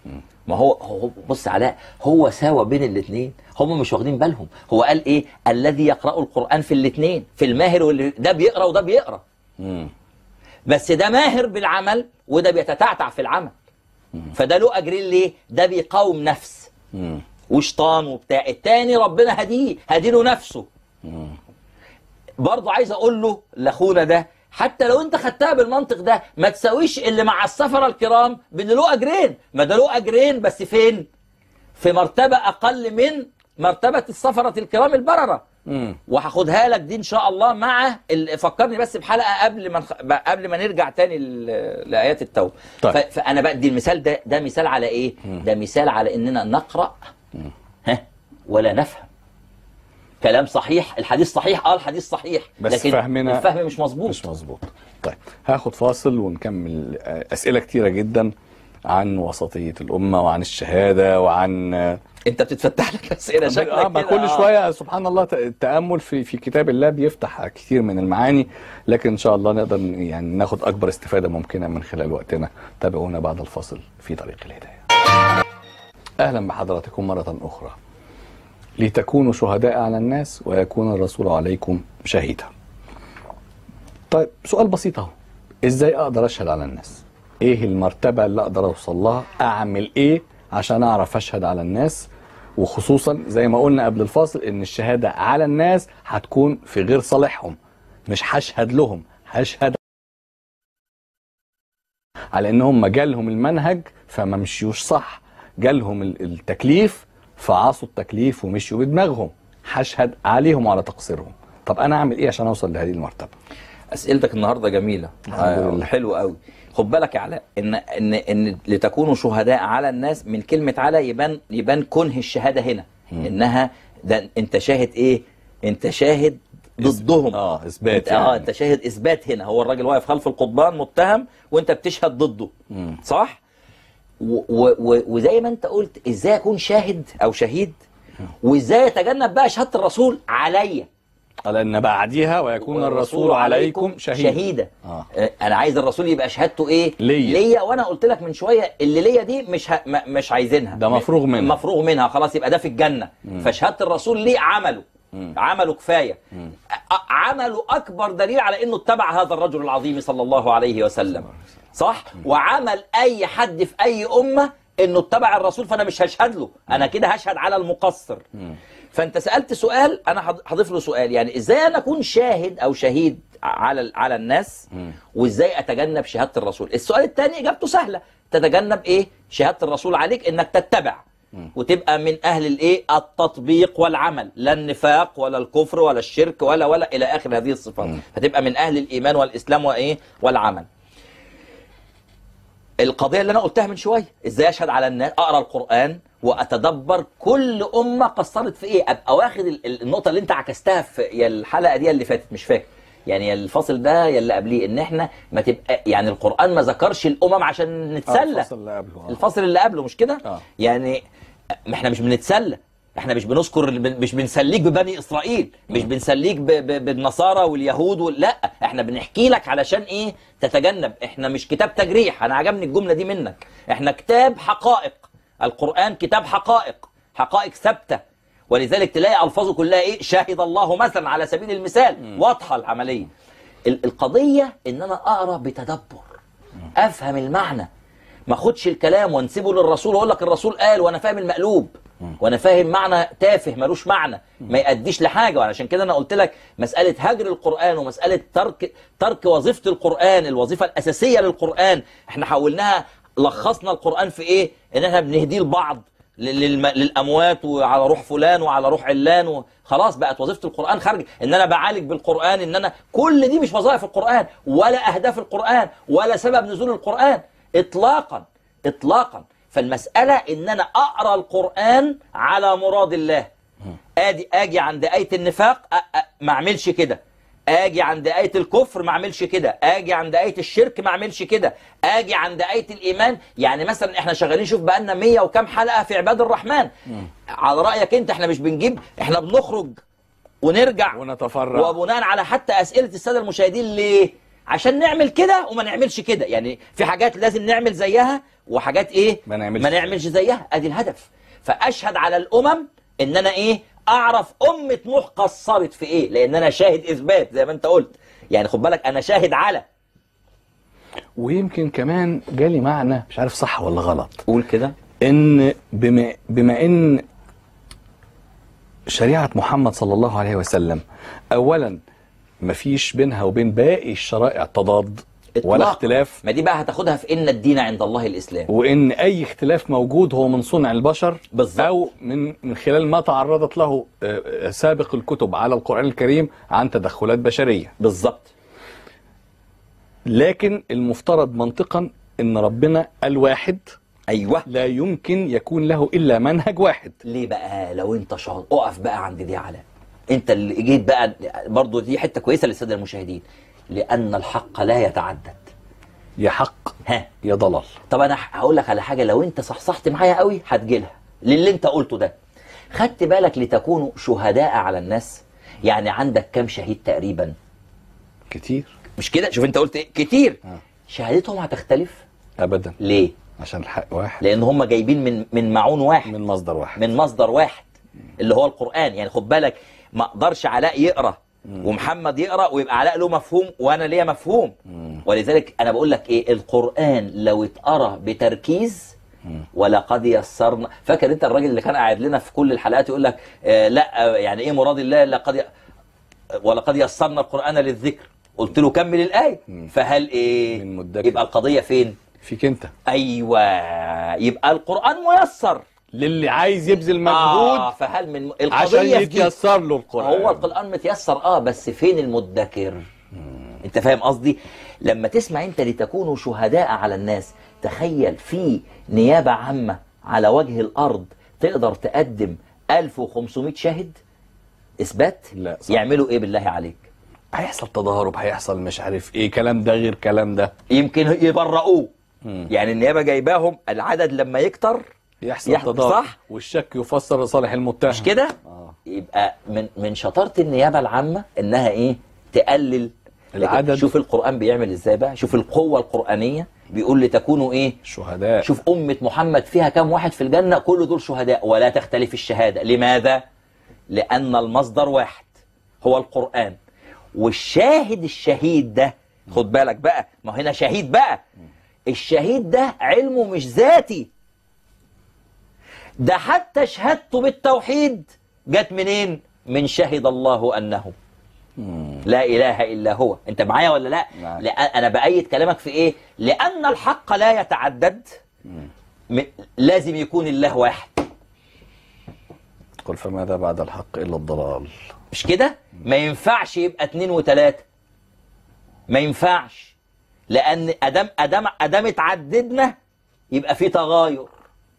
S2: ما هو هو بص علاء هو ساوى بين الاثنين هم مش واخدين بالهم هو قال ايه الذي يقرأ القرآن في الاثنين في الماهر واللي ده بيقرأ وده بيقرأ
S1: مم.
S2: بس ده ماهر بالعمل وده بيتتعتع في العمل فده له اجرين ليه ده بيقاوم نفس
S1: مم.
S2: وشيطان وبتاع التاني ربنا هديه هديله نفسه
S1: مم.
S2: برضه عايز اقول له لاخونا ده حتى لو انت خدتها بالمنطق ده ما تساويش اللي مع السفره الكرام بان له اجرين ما ده له اجرين بس فين في مرتبه اقل من مرتبه السفره الكرام البرره
S1: مم.
S2: وهاخدها لك دي ان شاء الله مع ال- فكرني بس بحلقه قبل ما نخ... قبل ما نرجع تاني ل- لايات التوبه
S1: طيب.
S2: ف... فانا بدي المثال ده ده مثال على ايه ده مثال على اننا نقرا ها ولا نفهم كلام صحيح الحديث صحيح اه الحديث صحيح
S1: بس
S2: لكن
S1: فهمنا
S2: الفهم مش مظبوط
S1: مش مظبوط طيب هاخد فاصل ونكمل آه، اسئله كتيره جدا عن وسطيه الامه وعن الشهاده وعن آه،
S2: انت بتتفتح لك اسئله شكلك
S1: آه، ما
S2: كده،
S1: كل
S2: آه.
S1: شويه سبحان الله ت- التامل في في كتاب الله بيفتح كتير من المعاني لكن ان شاء الله نقدر ن- يعني ناخد اكبر استفاده ممكنه من خلال وقتنا تابعونا بعد الفاصل في طريق الهدايه اهلا بحضراتكم مره اخرى لتكونوا شهداء على الناس ويكون الرسول عليكم شهيدا طيب سؤال بسيط اهو ازاي اقدر اشهد على الناس ايه المرتبه اللي اقدر اوصل لها اعمل ايه عشان اعرف اشهد على الناس وخصوصا زي ما قلنا قبل الفاصل ان الشهاده على الناس هتكون في غير صالحهم مش هشهد لهم هشهد على انهم جالهم المنهج فما مشيوش صح جالهم ال- التكليف فعصوا التكليف ومشيوا بدماغهم هشهد عليهم وعلى تقصيرهم طب انا اعمل ايه عشان اوصل لهذه المرتبه
S2: اسئلتك النهارده جميله
S1: الحمد لله.
S2: حلو قوي خد بالك يا علاء ان ان ان لتكونوا شهداء على الناس من كلمه على يبان يبان كنه الشهاده هنا انها ده انت شاهد ايه انت شاهد ضدهم
S1: اه اثبات
S2: انت اه انت شاهد اثبات هنا هو الراجل واقف خلف القضبان متهم وانت بتشهد ضده
S1: مم.
S2: صح و و و وزي ما انت قلت ازاي اكون شاهد او شهيد وازاي اتجنب بقى شهاده الرسول عليا
S1: قال ان بعديها ويكون الرسول عليكم شهيدا
S2: شهيدا
S1: آه.
S2: آه، انا عايز الرسول يبقى شهادته ايه
S1: ليا.
S2: ليا وانا قلت لك من شويه اللي ليا دي مش ه... م- مش عايزينها
S1: ده مفروغ منها.
S2: مفروغ منها خلاص يبقى ده في الجنه فشهاده الرسول ليه عمله عمله كفايه أ- عمله اكبر دليل على انه اتبع هذا الرجل العظيم صلى الله عليه وسلم صح وعمل اي حد في اي امه انه اتبع الرسول فانا مش هشهد له انا كده هشهد على المقصر فانت سالت سؤال انا هض- هضيف له سؤال يعني ازاي انا اكون شاهد او شهيد على على الناس وازاي اتجنب شهاده الرسول السؤال الثاني اجابته سهله تتجنب ايه شهاده الرسول عليك انك تتبع وتبقى من اهل الايه التطبيق والعمل لا النفاق ولا الكفر ولا الشرك ولا ولا الى اخر هذه الصفات فتبقى من اهل الايمان والاسلام وايه والعمل القضيه اللي انا قلتها من شويه ازاي اشهد على الناس اقرا القران واتدبر كل امه قصرت في ايه ابقى واخد ال- ال- النقطه اللي انت عكستها في يا الحلقه دي اللي فاتت مش فاكر يعني يا الفصل ده يا اللي قبليه ان احنا ما تبقى يعني القران ما ذكرش الامم عشان نتسلى
S1: الفصل اللي قبله آه.
S2: الفصل اللي قبله مش كده
S1: آه.
S2: يعني ما احنا مش بنتسلى احنا مش بنذكر مش بنسليك ببني اسرائيل مش بنسليك ب- ب- بالنصارى واليهود وال... لا احنا بنحكي لك علشان ايه تتجنب احنا مش كتاب تجريح انا عجبني الجمله دي منك احنا كتاب حقائق القران كتاب حقائق حقائق ثابته ولذلك تلاقي الفاظه كلها ايه شاهد الله مثلا على سبيل المثال واضحه العمليه ال- القضيه ان انا اقرا بتدبر افهم المعنى ما اخدش الكلام وانسبه للرسول واقول لك الرسول قال وانا فاهم المقلوب وانا فاهم معنى تافه ملوش معنى ما يأديش لحاجه وعلشان كده انا قلت لك مساله هجر القران ومساله ترك ترك وظيفه القران الوظيفه الاساسيه للقران احنا حولناها لخصنا القران في ايه ان احنا بنهديه لبعض لل- للم... للاموات وعلى روح فلان وعلى روح علان وخلاص بقت وظيفه القران خارج ان انا بعالج بالقران ان انا كل دي مش وظائف القران ولا اهداف القران ولا سبب نزول القران اطلاقا اطلاقا فالمساله ان انا اقرا القران على مراد الله ادي اجي عند ايه النفاق أ- أ- ما اعملش كده اجي عند ايه الكفر ما اعملش كده اجي عند ايه الشرك ما اعملش كده اجي عند ايه الايمان يعني مثلا احنا شغالين شوف بقالنا 100 وكام حلقه في عباد الرحمن على رايك انت احنا مش بنجيب احنا بنخرج ونرجع
S1: ونتفرع
S2: وبناء على حتى اسئله الساده المشاهدين ليه عشان نعمل كده وما نعملش كده يعني في حاجات لازم نعمل زيها وحاجات ايه
S1: ما نعملش
S2: ما نعملش زيها ادي الهدف فاشهد على الامم ان انا ايه اعرف امه نوح قصرت في ايه لان انا شاهد اثبات زي ما انت قلت يعني خد بالك انا شاهد على
S1: ويمكن كمان جالي معنى مش عارف صح ولا غلط
S2: قول كده
S1: ان بما, بما ان شريعة محمد صلى الله عليه وسلم اولا مفيش بينها وبين باقي الشرائع تضاد ولا
S2: إطلاقاً.
S1: اختلاف
S2: ما دي بقى هتاخدها في ان الدين عند الله الاسلام
S1: وان اي اختلاف موجود هو من صنع البشر
S2: بالظبط.
S1: او من من خلال ما تعرضت له آه، آه، سابق الكتب على القران الكريم عن تدخلات بشريه
S2: بالظبط
S1: لكن المفترض منطقا ان ربنا الواحد
S2: ايوه
S1: لا يمكن يكون له الا منهج واحد
S2: ليه بقى لو انت شاطر اقف بقى عند دي علاء انت اللي جيت بقى برضو دي حته كويسه للساده المشاهدين لان الحق لا يتعدد
S1: يا حق
S2: ها
S1: يا ضلال
S2: طب انا هقول لك على حاجه لو انت صحصحت معايا قوي هتجيلها للي انت قلته ده خدت بالك لتكونوا شهداء على الناس يعني عندك كام شهيد تقريبا
S1: كتير
S2: مش كده شوف انت قلت ايه كتير
S1: آه.
S2: شهادتهم هتختلف
S1: ابدا
S2: ليه
S1: عشان الحق واحد
S2: لان هم جايبين من من معون واحد
S1: من مصدر واحد
S2: من مصدر واحد اللي هو القرآن يعني خد بالك ما اقدرش علاء يقرا ومحمد يقرا ويبقى علاء له مفهوم وانا ليا مفهوم ولذلك انا بقول لك ايه القرآن لو اتقرا بتركيز ولقد يسرنا فاكر انت الراجل اللي كان قاعد لنا في كل الحلقات يقول لك آه لا آه يعني ايه مراد الله لقد ي... ولقد يسرنا القرآن للذكر قلت له كمل الآية فهل ايه
S1: من مدكر.
S2: يبقى القضية فين
S1: فيك انت
S2: ايوه يبقى القرآن ميسر
S1: للي عايز يبذل مجهود
S2: آه فهل من
S1: عشان
S2: القضية في دي.
S1: يتيسر له القران
S2: هو القرآن متيسر اه بس فين المدكر انت فاهم قصدي لما تسمع انت لتكونوا شهداء على الناس تخيل في نيابة عامة على وجه الارض تقدر تقدم 1500 شاهد اثبات
S1: لا، صح.
S2: يعملوا ايه بالله عليك
S1: هيحصل تضارب هيحصل مش عارف ايه كلام ده غير كلام ده
S2: يمكن يبرؤوه يعني النيابة جايباهم العدد لما يكتر
S1: يحصل
S2: يحصل-
S1: تضارب
S2: صح؟
S1: والشك يفسر لصالح المتهم
S2: مش كده
S1: آه.
S2: يبقى من من شطاره النيابه العامه انها ايه تقلل لكن
S1: العدد.
S2: شوف القران بيعمل ازاي بقى شوف القوه القرانيه بيقول لتكونوا ايه
S1: شهداء
S2: شوف امه محمد فيها كام واحد في الجنه كل دول شهداء ولا تختلف الشهاده لماذا لان المصدر واحد هو القران والشاهد الشهيد ده خد بالك بقى ما هنا شهيد بقى الشهيد ده علمه مش ذاتي ده حتى شهادته بالتوحيد جت منين من شهد الله انه لا اله الا هو انت معايا ولا لا
S1: معاك.
S2: لأ انا بايد كلامك في ايه لان الحق لا يتعدد م... لازم يكون الله واحد
S1: قل فماذا بعد الحق الا الضلال
S2: مش كده ما ينفعش يبقى اتنين وتلاتة ما ينفعش لان ادام ادام ادام اتعددنا يبقى في تغاير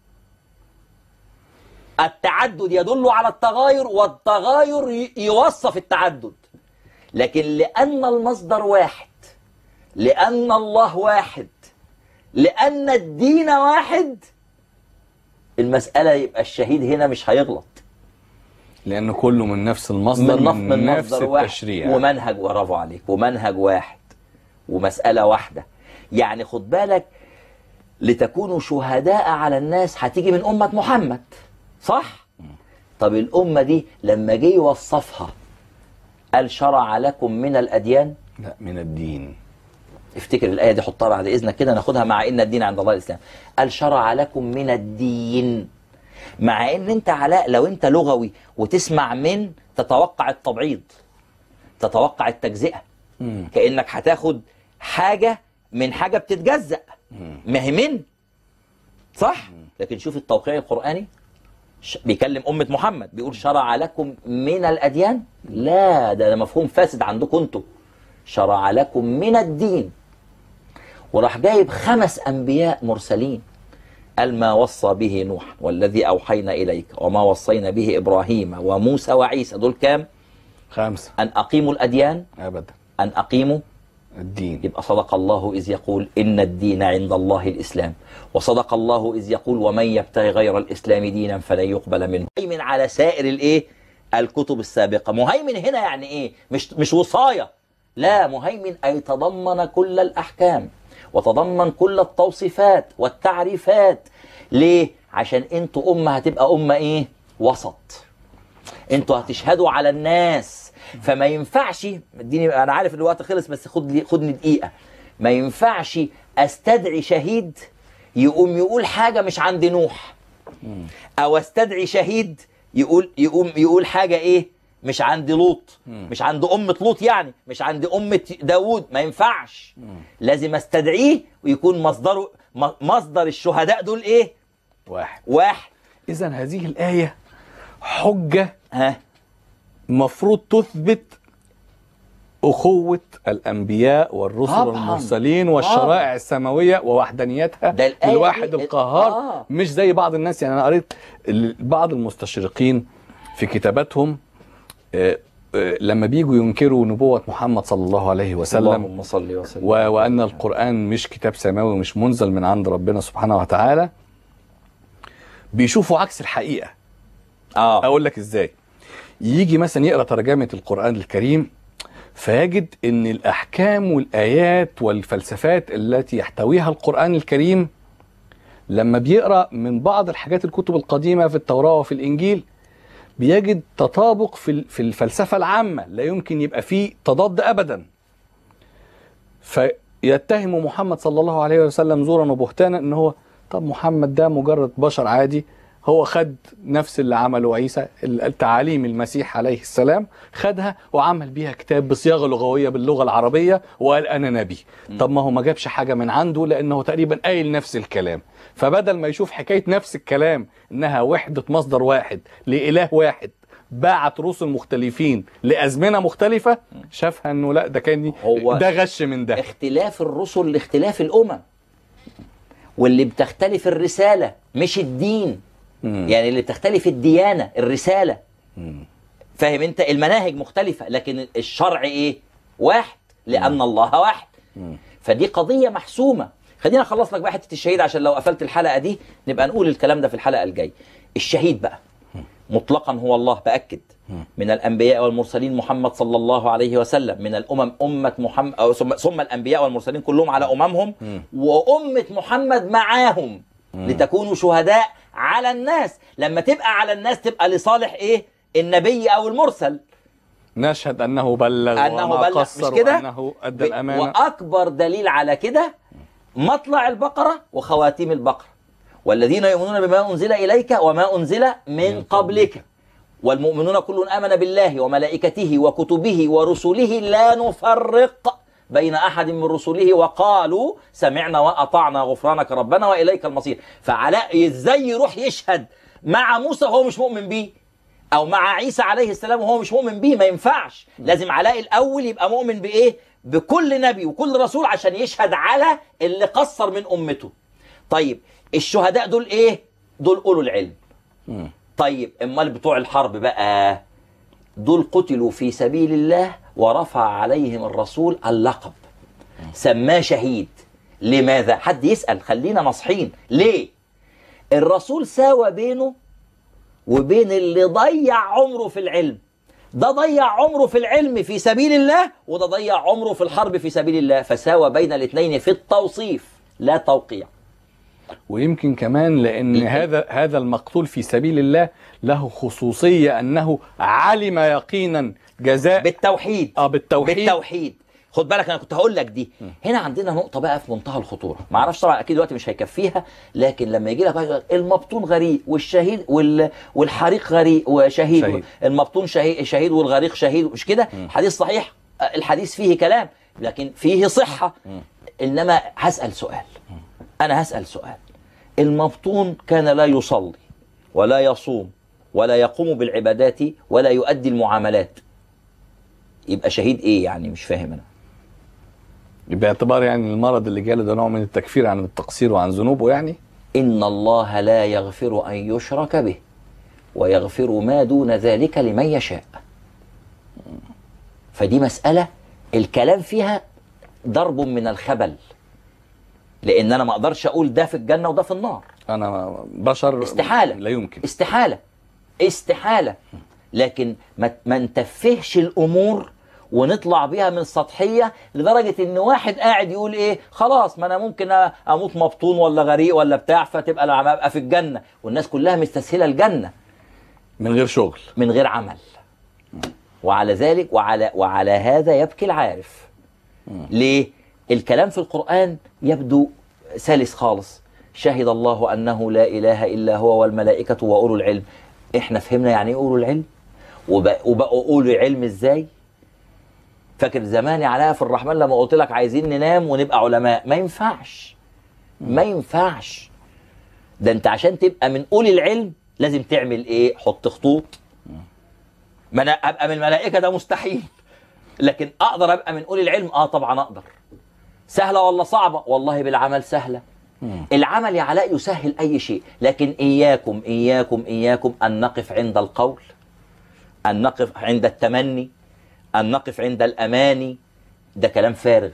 S2: التعدد يدل على التغاير والتغاير ي- يوصف التعدد لكن لان المصدر واحد لان الله واحد لان الدين واحد المسألة يبقى الشهيد هنا مش هيغلط
S1: لان كله من نفس المصدر
S2: من, نف...
S1: من,
S2: من
S1: نفس
S2: مصدر واحد
S1: التشريع
S2: ومنهج برافو عليك ومنهج واحد ومسألة واحدة يعني خد بالك لتكونوا شهداء على الناس هتيجي من أمة محمد صح؟ طب الأمة دي لما جه يوصفها قال شرع لكم من الأديان
S1: لا من الدين
S2: افتكر الآية دي حطها بعد إذنك كده ناخدها مع إن الدين عند الله الإسلام قال شرع لكم من الدين مع إن أنت علاء لو أنت لغوي وتسمع من تتوقع التبعيض تتوقع التجزئة كأنك هتاخد حاجة من حاجة بتتجزأ ما هي من صح لكن شوف التوقيع القرآني ش- بيكلم أمة محمد بيقول شرع لكم من الأديان لا ده, ده مفهوم فاسد عندكم انتوا شرع لكم من الدين وراح جايب خمس أنبياء مرسلين قال ما وصى به نوح والذي أوحينا إليك وما وصينا به إبراهيم وموسى وعيسى دول كام
S1: خمسة
S2: أن أقيموا الأديان
S1: ابدا
S2: أن أقيموا
S1: الدين
S2: يبقى صدق الله إذ يقول إن الدين عند الله الإسلام وصدق الله إذ يقول ومن يبتغي غير الإسلام دينا فلن يقبل منه مهيمن على سائر الإيه الكتب السابقة مهيمن هنا يعني إيه مش مش وصاية لا مهيمن أي تضمن كل الأحكام وتضمن كل التوصيفات والتعريفات ليه؟ عشان انتوا أمة هتبقى أمة إيه؟ وسط انتوا هتشهدوا على الناس فما ينفعش اديني انا عارف ان الوقت خلص بس خد لي خدني دقيقه ما ينفعش استدعي شهيد يقوم يقول حاجه مش عند نوح او استدعي شهيد يقول يقوم يقول حاجه ايه مش عند لوط مش عند أمة لوط يعني مش عند أمة داوود ما ينفعش لازم استدعيه ويكون مصدره م- مصدر الشهداء دول ايه
S1: واحد
S2: واحد
S1: اذا هذه الايه حجه
S2: ها
S1: مفروض تثبت أخوة الأنبياء والرسل
S2: طبعاً.
S1: والمرسلين والشرائع السماوية ووحدانيتها
S2: ده الآية
S1: الواحد
S2: دي-
S1: القهار
S2: آه.
S1: مش زي بعض الناس يعني أنا قريت ال- بعض المستشرقين في كتاباتهم آه، آه، لما بيجوا ينكروا نبوة محمد صلى الله عليه وسلم
S2: اللهم صل وسلم
S1: و- وأن القرآن مش كتاب سماوي مش منزل من عند ربنا سبحانه وتعالى بيشوفوا عكس الحقيقة
S2: اه
S1: اقول لك ازاي يجي مثلا يقرا ترجمه القران الكريم فيجد ان الاحكام والايات والفلسفات التي يحتويها القران الكريم لما بيقرا من بعض الحاجات الكتب القديمه في التوراه وفي الانجيل بيجد تطابق في ال- في الفلسفه العامه لا يمكن يبقى فيه تضاد ابدا فيتهم محمد صلى الله عليه وسلم زورا وبهتانا ان هو طب محمد ده مجرد بشر عادي هو خد نفس اللي عمله عيسى ال- التعاليم المسيح عليه السلام خدها وعمل بيها كتاب بصياغه لغويه باللغه العربيه وقال انا نبي طب ما هو ما جابش حاجه من عنده لانه تقريبا قايل نفس الكلام فبدل ما يشوف حكايه نفس الكلام انها وحده مصدر واحد لاله واحد بعت رسل مختلفين لازمنه مختلفه شافها انه لا ده كان
S2: هو
S1: ده غش من ده
S2: اختلاف الرسل لاختلاف الامم واللي بتختلف الرساله مش الدين
S1: مم.
S2: يعني اللي بتختلف الديانه الرساله فاهم انت المناهج مختلفه لكن الشرع ايه واحد لان الله واحد فدي قضيه محسومه خلينا اخلص لك بقى حته الشهيد عشان لو قفلت الحلقه دي نبقى نقول الكلام ده في الحلقه الجايه الشهيد بقى مطلقا هو الله باكد من الانبياء والمرسلين محمد صلى الله عليه وسلم من الامم امه محمد أو ثم ثم الانبياء والمرسلين كلهم على اممهم وامه محمد معاهم لتكونوا شهداء على الناس لما تبقى على الناس تبقى لصالح ايه النبي او المرسل
S1: نشهد انه بلغ
S2: انه
S1: وما
S2: بلغ
S1: قصر
S2: مش كده
S1: وانه ادى الامانه
S2: واكبر دليل على كده مطلع البقره وخواتيم البقره والذين يؤمنون بما انزل اليك وما انزل من قبلك والمؤمنون كل امن بالله وملائكته وكتبه ورسله لا نفرق بين احد من رسله وقالوا سمعنا واطعنا غفرانك ربنا واليك المصير فعلاء ازاي يروح يشهد مع موسى وهو مش مؤمن بيه او مع عيسى عليه السلام وهو مش مؤمن بيه ما ينفعش لازم علاء الاول يبقى مؤمن بايه بكل نبي وكل رسول عشان يشهد على اللي قصر من امته طيب الشهداء دول ايه دول اولو العلم
S1: مم.
S2: طيب امال بتوع الحرب بقى دول قتلوا في سبيل الله ورفع عليهم الرسول اللقب سماه شهيد لماذا حد يسأل خلينا نصحين ليه الرسول ساوى بينه وبين اللي ضيع عمره في العلم ده ضيع عمره في العلم في سبيل الله وده ضيع عمره في الحرب في سبيل الله فساوى بين الاثنين في التوصيف لا توقيع
S1: ويمكن كمان لان هذا هذا المقتول في سبيل الله له خصوصيه انه علم يقينا جزاء
S2: بالتوحيد
S1: اه بالتوحيد
S2: بالتوحيد خد بالك انا كنت هقول لك دي هنا عندنا نقطه بقى في منتهى الخطوره ما اعرفش طبعا اكيد دلوقتي مش هيكفيها لكن لما يجي لك واحد يقول لك المبطون غريق والشهيد وال... والحريق غريق وشهيد
S1: شهيد.
S2: المبطون شهيد, شهيد والغريق شهيد مش كده حديث صحيح آه، الحديث فيه كلام لكن فيه صحه انما هسال سؤال انا هسال سؤال المبطون كان لا يصلي ولا يصوم ولا يقوم بالعبادات ولا يؤدي المعاملات يبقى شهيد ايه يعني مش فاهم انا
S1: باعتبار يعني المرض اللي جاله ده نوع من التكفير عن التقصير وعن ذنوبه يعني
S2: ان الله لا يغفر ان يشرك به ويغفر ما دون ذلك لمن يشاء فدي مساله الكلام فيها ضرب من الخبل لان انا ما اقدرش اقول ده في الجنه وده في النار
S1: انا بشر
S2: استحالة.
S1: لا يمكن
S2: استحالة استحالة لكن ما, ما نتفهش الأمور ونطلع بيها من سطحيه لدرجه ان واحد قاعد يقول ايه خلاص ما انا ممكن اموت مبطون ولا غريق ولا بتاع فتبقى انا ابقى في الجنه والناس كلها مستسهله الجنه
S1: من غير شغل
S2: من غير عمل وعلى ذلك وعلى وعلى هذا يبكي العارف ليه الكلام في القرآن يبدو سلس خالص شهد الله أنه لا إله إلا هو والملائكة وأولو العلم إحنا فهمنا يعني إيه أولو العلم وبق- وبقوا أولو العلم إزاي فاكر زمان يا علاء في الرحمن لما قلت لك عايزين ننام ونبقى علماء ما ينفعش ما ينفعش ده انت عشان تبقى من اولي العلم لازم تعمل ايه حط خطوط ما انا ابقى من الملائكه ده مستحيل لكن اقدر ابقى من اولي العلم اه طبعا اقدر سهله ولا صعبه والله بالعمل سهله العمل يا علاء يسهل اي شيء لكن اياكم اياكم اياكم ان نقف عند القول ان نقف عند التمني ان نقف عند الاماني ده كلام فارغ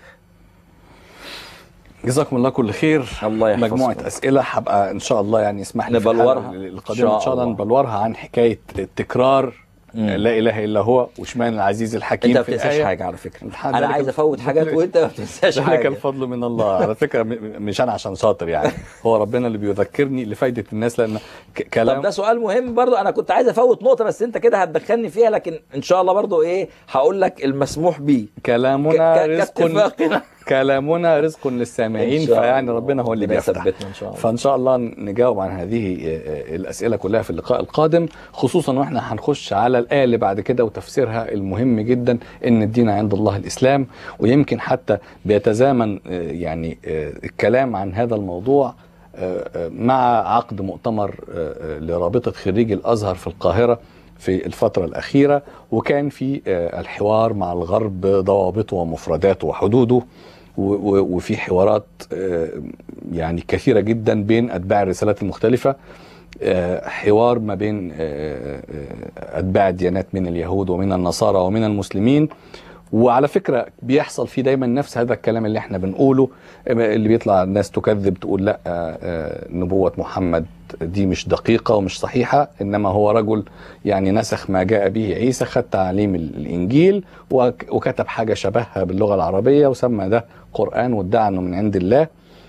S1: جزاكم الله كل خير
S2: الله يحفظكم.
S1: مجموعة أسئلة هبقى إن شاء الله يعني اسمح لي في
S2: نبلورها.
S1: الحلقة
S2: إن
S1: القادمة
S2: شاء
S1: إن شاء الله
S2: الله.
S1: نبلورها عن حكاية التكرار
S2: مم.
S1: لا إله إلا هو وشمان العزيز الحكيم
S2: انت ما
S1: في
S2: بتنساش
S1: الآية
S2: حاجه على فكره
S1: الحمد
S2: انا
S1: لله.
S2: عايز افوت حاجات وانت ما بتنساش
S1: ذلك
S2: حاجه
S1: الفضل من الله على فكرة م- م- مش أنا عشان شاطر يعني هو ربنا اللي بيذكرني لفايدة الناس لأن ك-
S2: طب
S1: كلام
S2: ده سؤال مهم برضو انا كنت عايز افوت نقطه بس انت كده هتدخلني فيها لكن ان شاء الله برضو ايه هقول لك المسموح بيه
S1: كلامنا
S2: ك- ك-
S1: رزق
S2: كاتفاقنا.
S1: كلامنا رزق للسامعين
S2: إن شاء
S1: فيعني
S2: الله.
S1: ربنا هو اللي
S2: ربنا
S1: بيفتح
S2: يثبتنا إن شاء الله.
S1: فان شاء الله نجاوب عن هذه آه، آه، الاسئله كلها في اللقاء القادم خصوصا واحنا هنخش على الايه اللي بعد كده وتفسيرها المهم جدا ان الدين عند الله الاسلام ويمكن حتى بيتزامن آه، يعني آه، الكلام عن هذا الموضوع آه، آه، مع عقد مؤتمر آه، آه، لرابطه خريجي الازهر في القاهره في الفترة الأخيرة وكان في آه، الحوار مع الغرب ضوابطه ومفرداته وحدوده و- و- وفي حوارات آه، يعني كثيرة جدا بين أتباع الرسالات المختلفة آه، حوار ما بين آه، آه، أتباع الديانات من اليهود ومن النصارى ومن المسلمين وعلى فكرة بيحصل فيه دايما نفس هذا الكلام اللي احنا بنقوله اللي بيطلع الناس تكذب تقول لا آه، آه، نبوة محمد دي مش دقيقة ومش صحيحة إنما هو رجل يعني نسخ ما جاء به عيسى خد تعاليم ال- الإنجيل وك- وكتب حاجة شبهها باللغة العربية وسمى ده قرآن وادعى إنه من عند الله آه،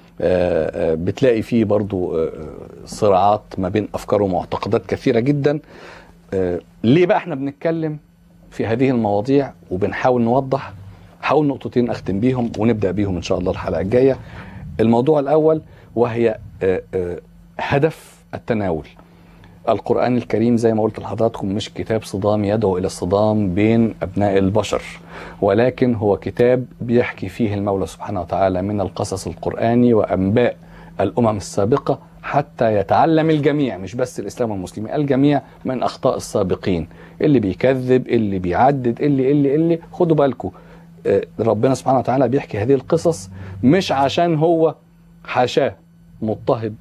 S1: آه، بتلاقي فيه برضو آه، صراعات ما بين أفكار ومعتقدات كثيرة جدا آه، ليه بقى احنا بنتكلم في هذه المواضيع وبنحاول نوضح حاول نقطتين اختم بيهم ونبدا بيهم ان شاء الله الحلقه الجايه الموضوع الاول وهي آه، آه، هدف التناول القرآن الكريم زي ما قلت لحضراتكم مش كتاب صدام يدعو إلى الصدام بين أبناء البشر ولكن هو كتاب بيحكي فيه المولى سبحانه وتعالى من القصص القرآني وأنباء الأمم السابقة حتى يتعلم الجميع مش بس الإسلام والمسلمين الجميع من أخطاء السابقين اللي بيكذب اللي بيعدد اللي اللي اللي خدوا بالكم آه، ربنا سبحانه وتعالى بيحكي هذه القصص مش عشان هو حاشاه مضطهد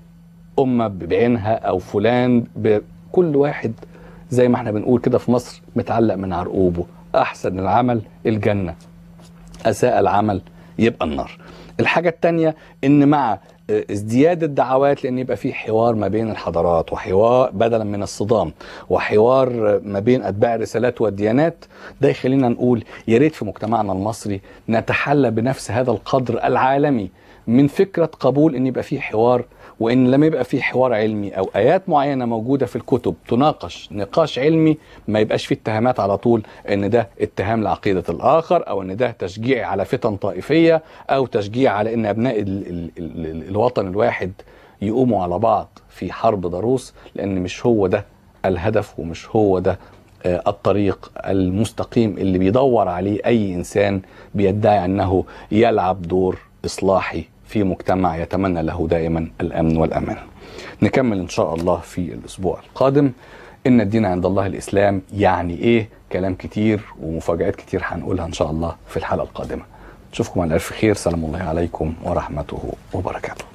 S1: أمة بعينها أو فلان بكل واحد زي ما احنا بنقول كده في مصر متعلق من عرقوبه أحسن العمل الجنة أساء العمل يبقى النار الحاجة التانية إن مع آه، ازدياد الدعوات لان يبقى في حوار ما بين الحضارات وحوار بدلا من الصدام وحوار آه، ما بين اتباع الرسالات والديانات ده يخلينا نقول يا ريت في مجتمعنا المصري نتحلى بنفس هذا القدر العالمي من فكره قبول ان يبقى في حوار وان لما يبقى في حوار علمي او ايات معينه موجوده في الكتب تناقش نقاش علمي ما يبقاش فيه اتهامات على طول ان ده اتهام لعقيده الاخر او ان ده تشجيع على فتن طائفيه او تشجيع على ان ابناء ال ال ال الوطن الواحد يقوموا على بعض في حرب ضروس لان مش هو ده الهدف ومش هو ده آه، الطريق المستقيم اللي بيدور عليه اي انسان بيدعي انه يلعب دور اصلاحي في مجتمع يتمنى له دائما الامن والامان. نكمل ان شاء الله في الاسبوع القادم ان الدين عند الله الاسلام يعني ايه؟ كلام كتير ومفاجات كتير هنقولها ان شاء الله في الحلقه القادمه. نشوفكم على الف خير سلام الله عليكم ورحمته وبركاته.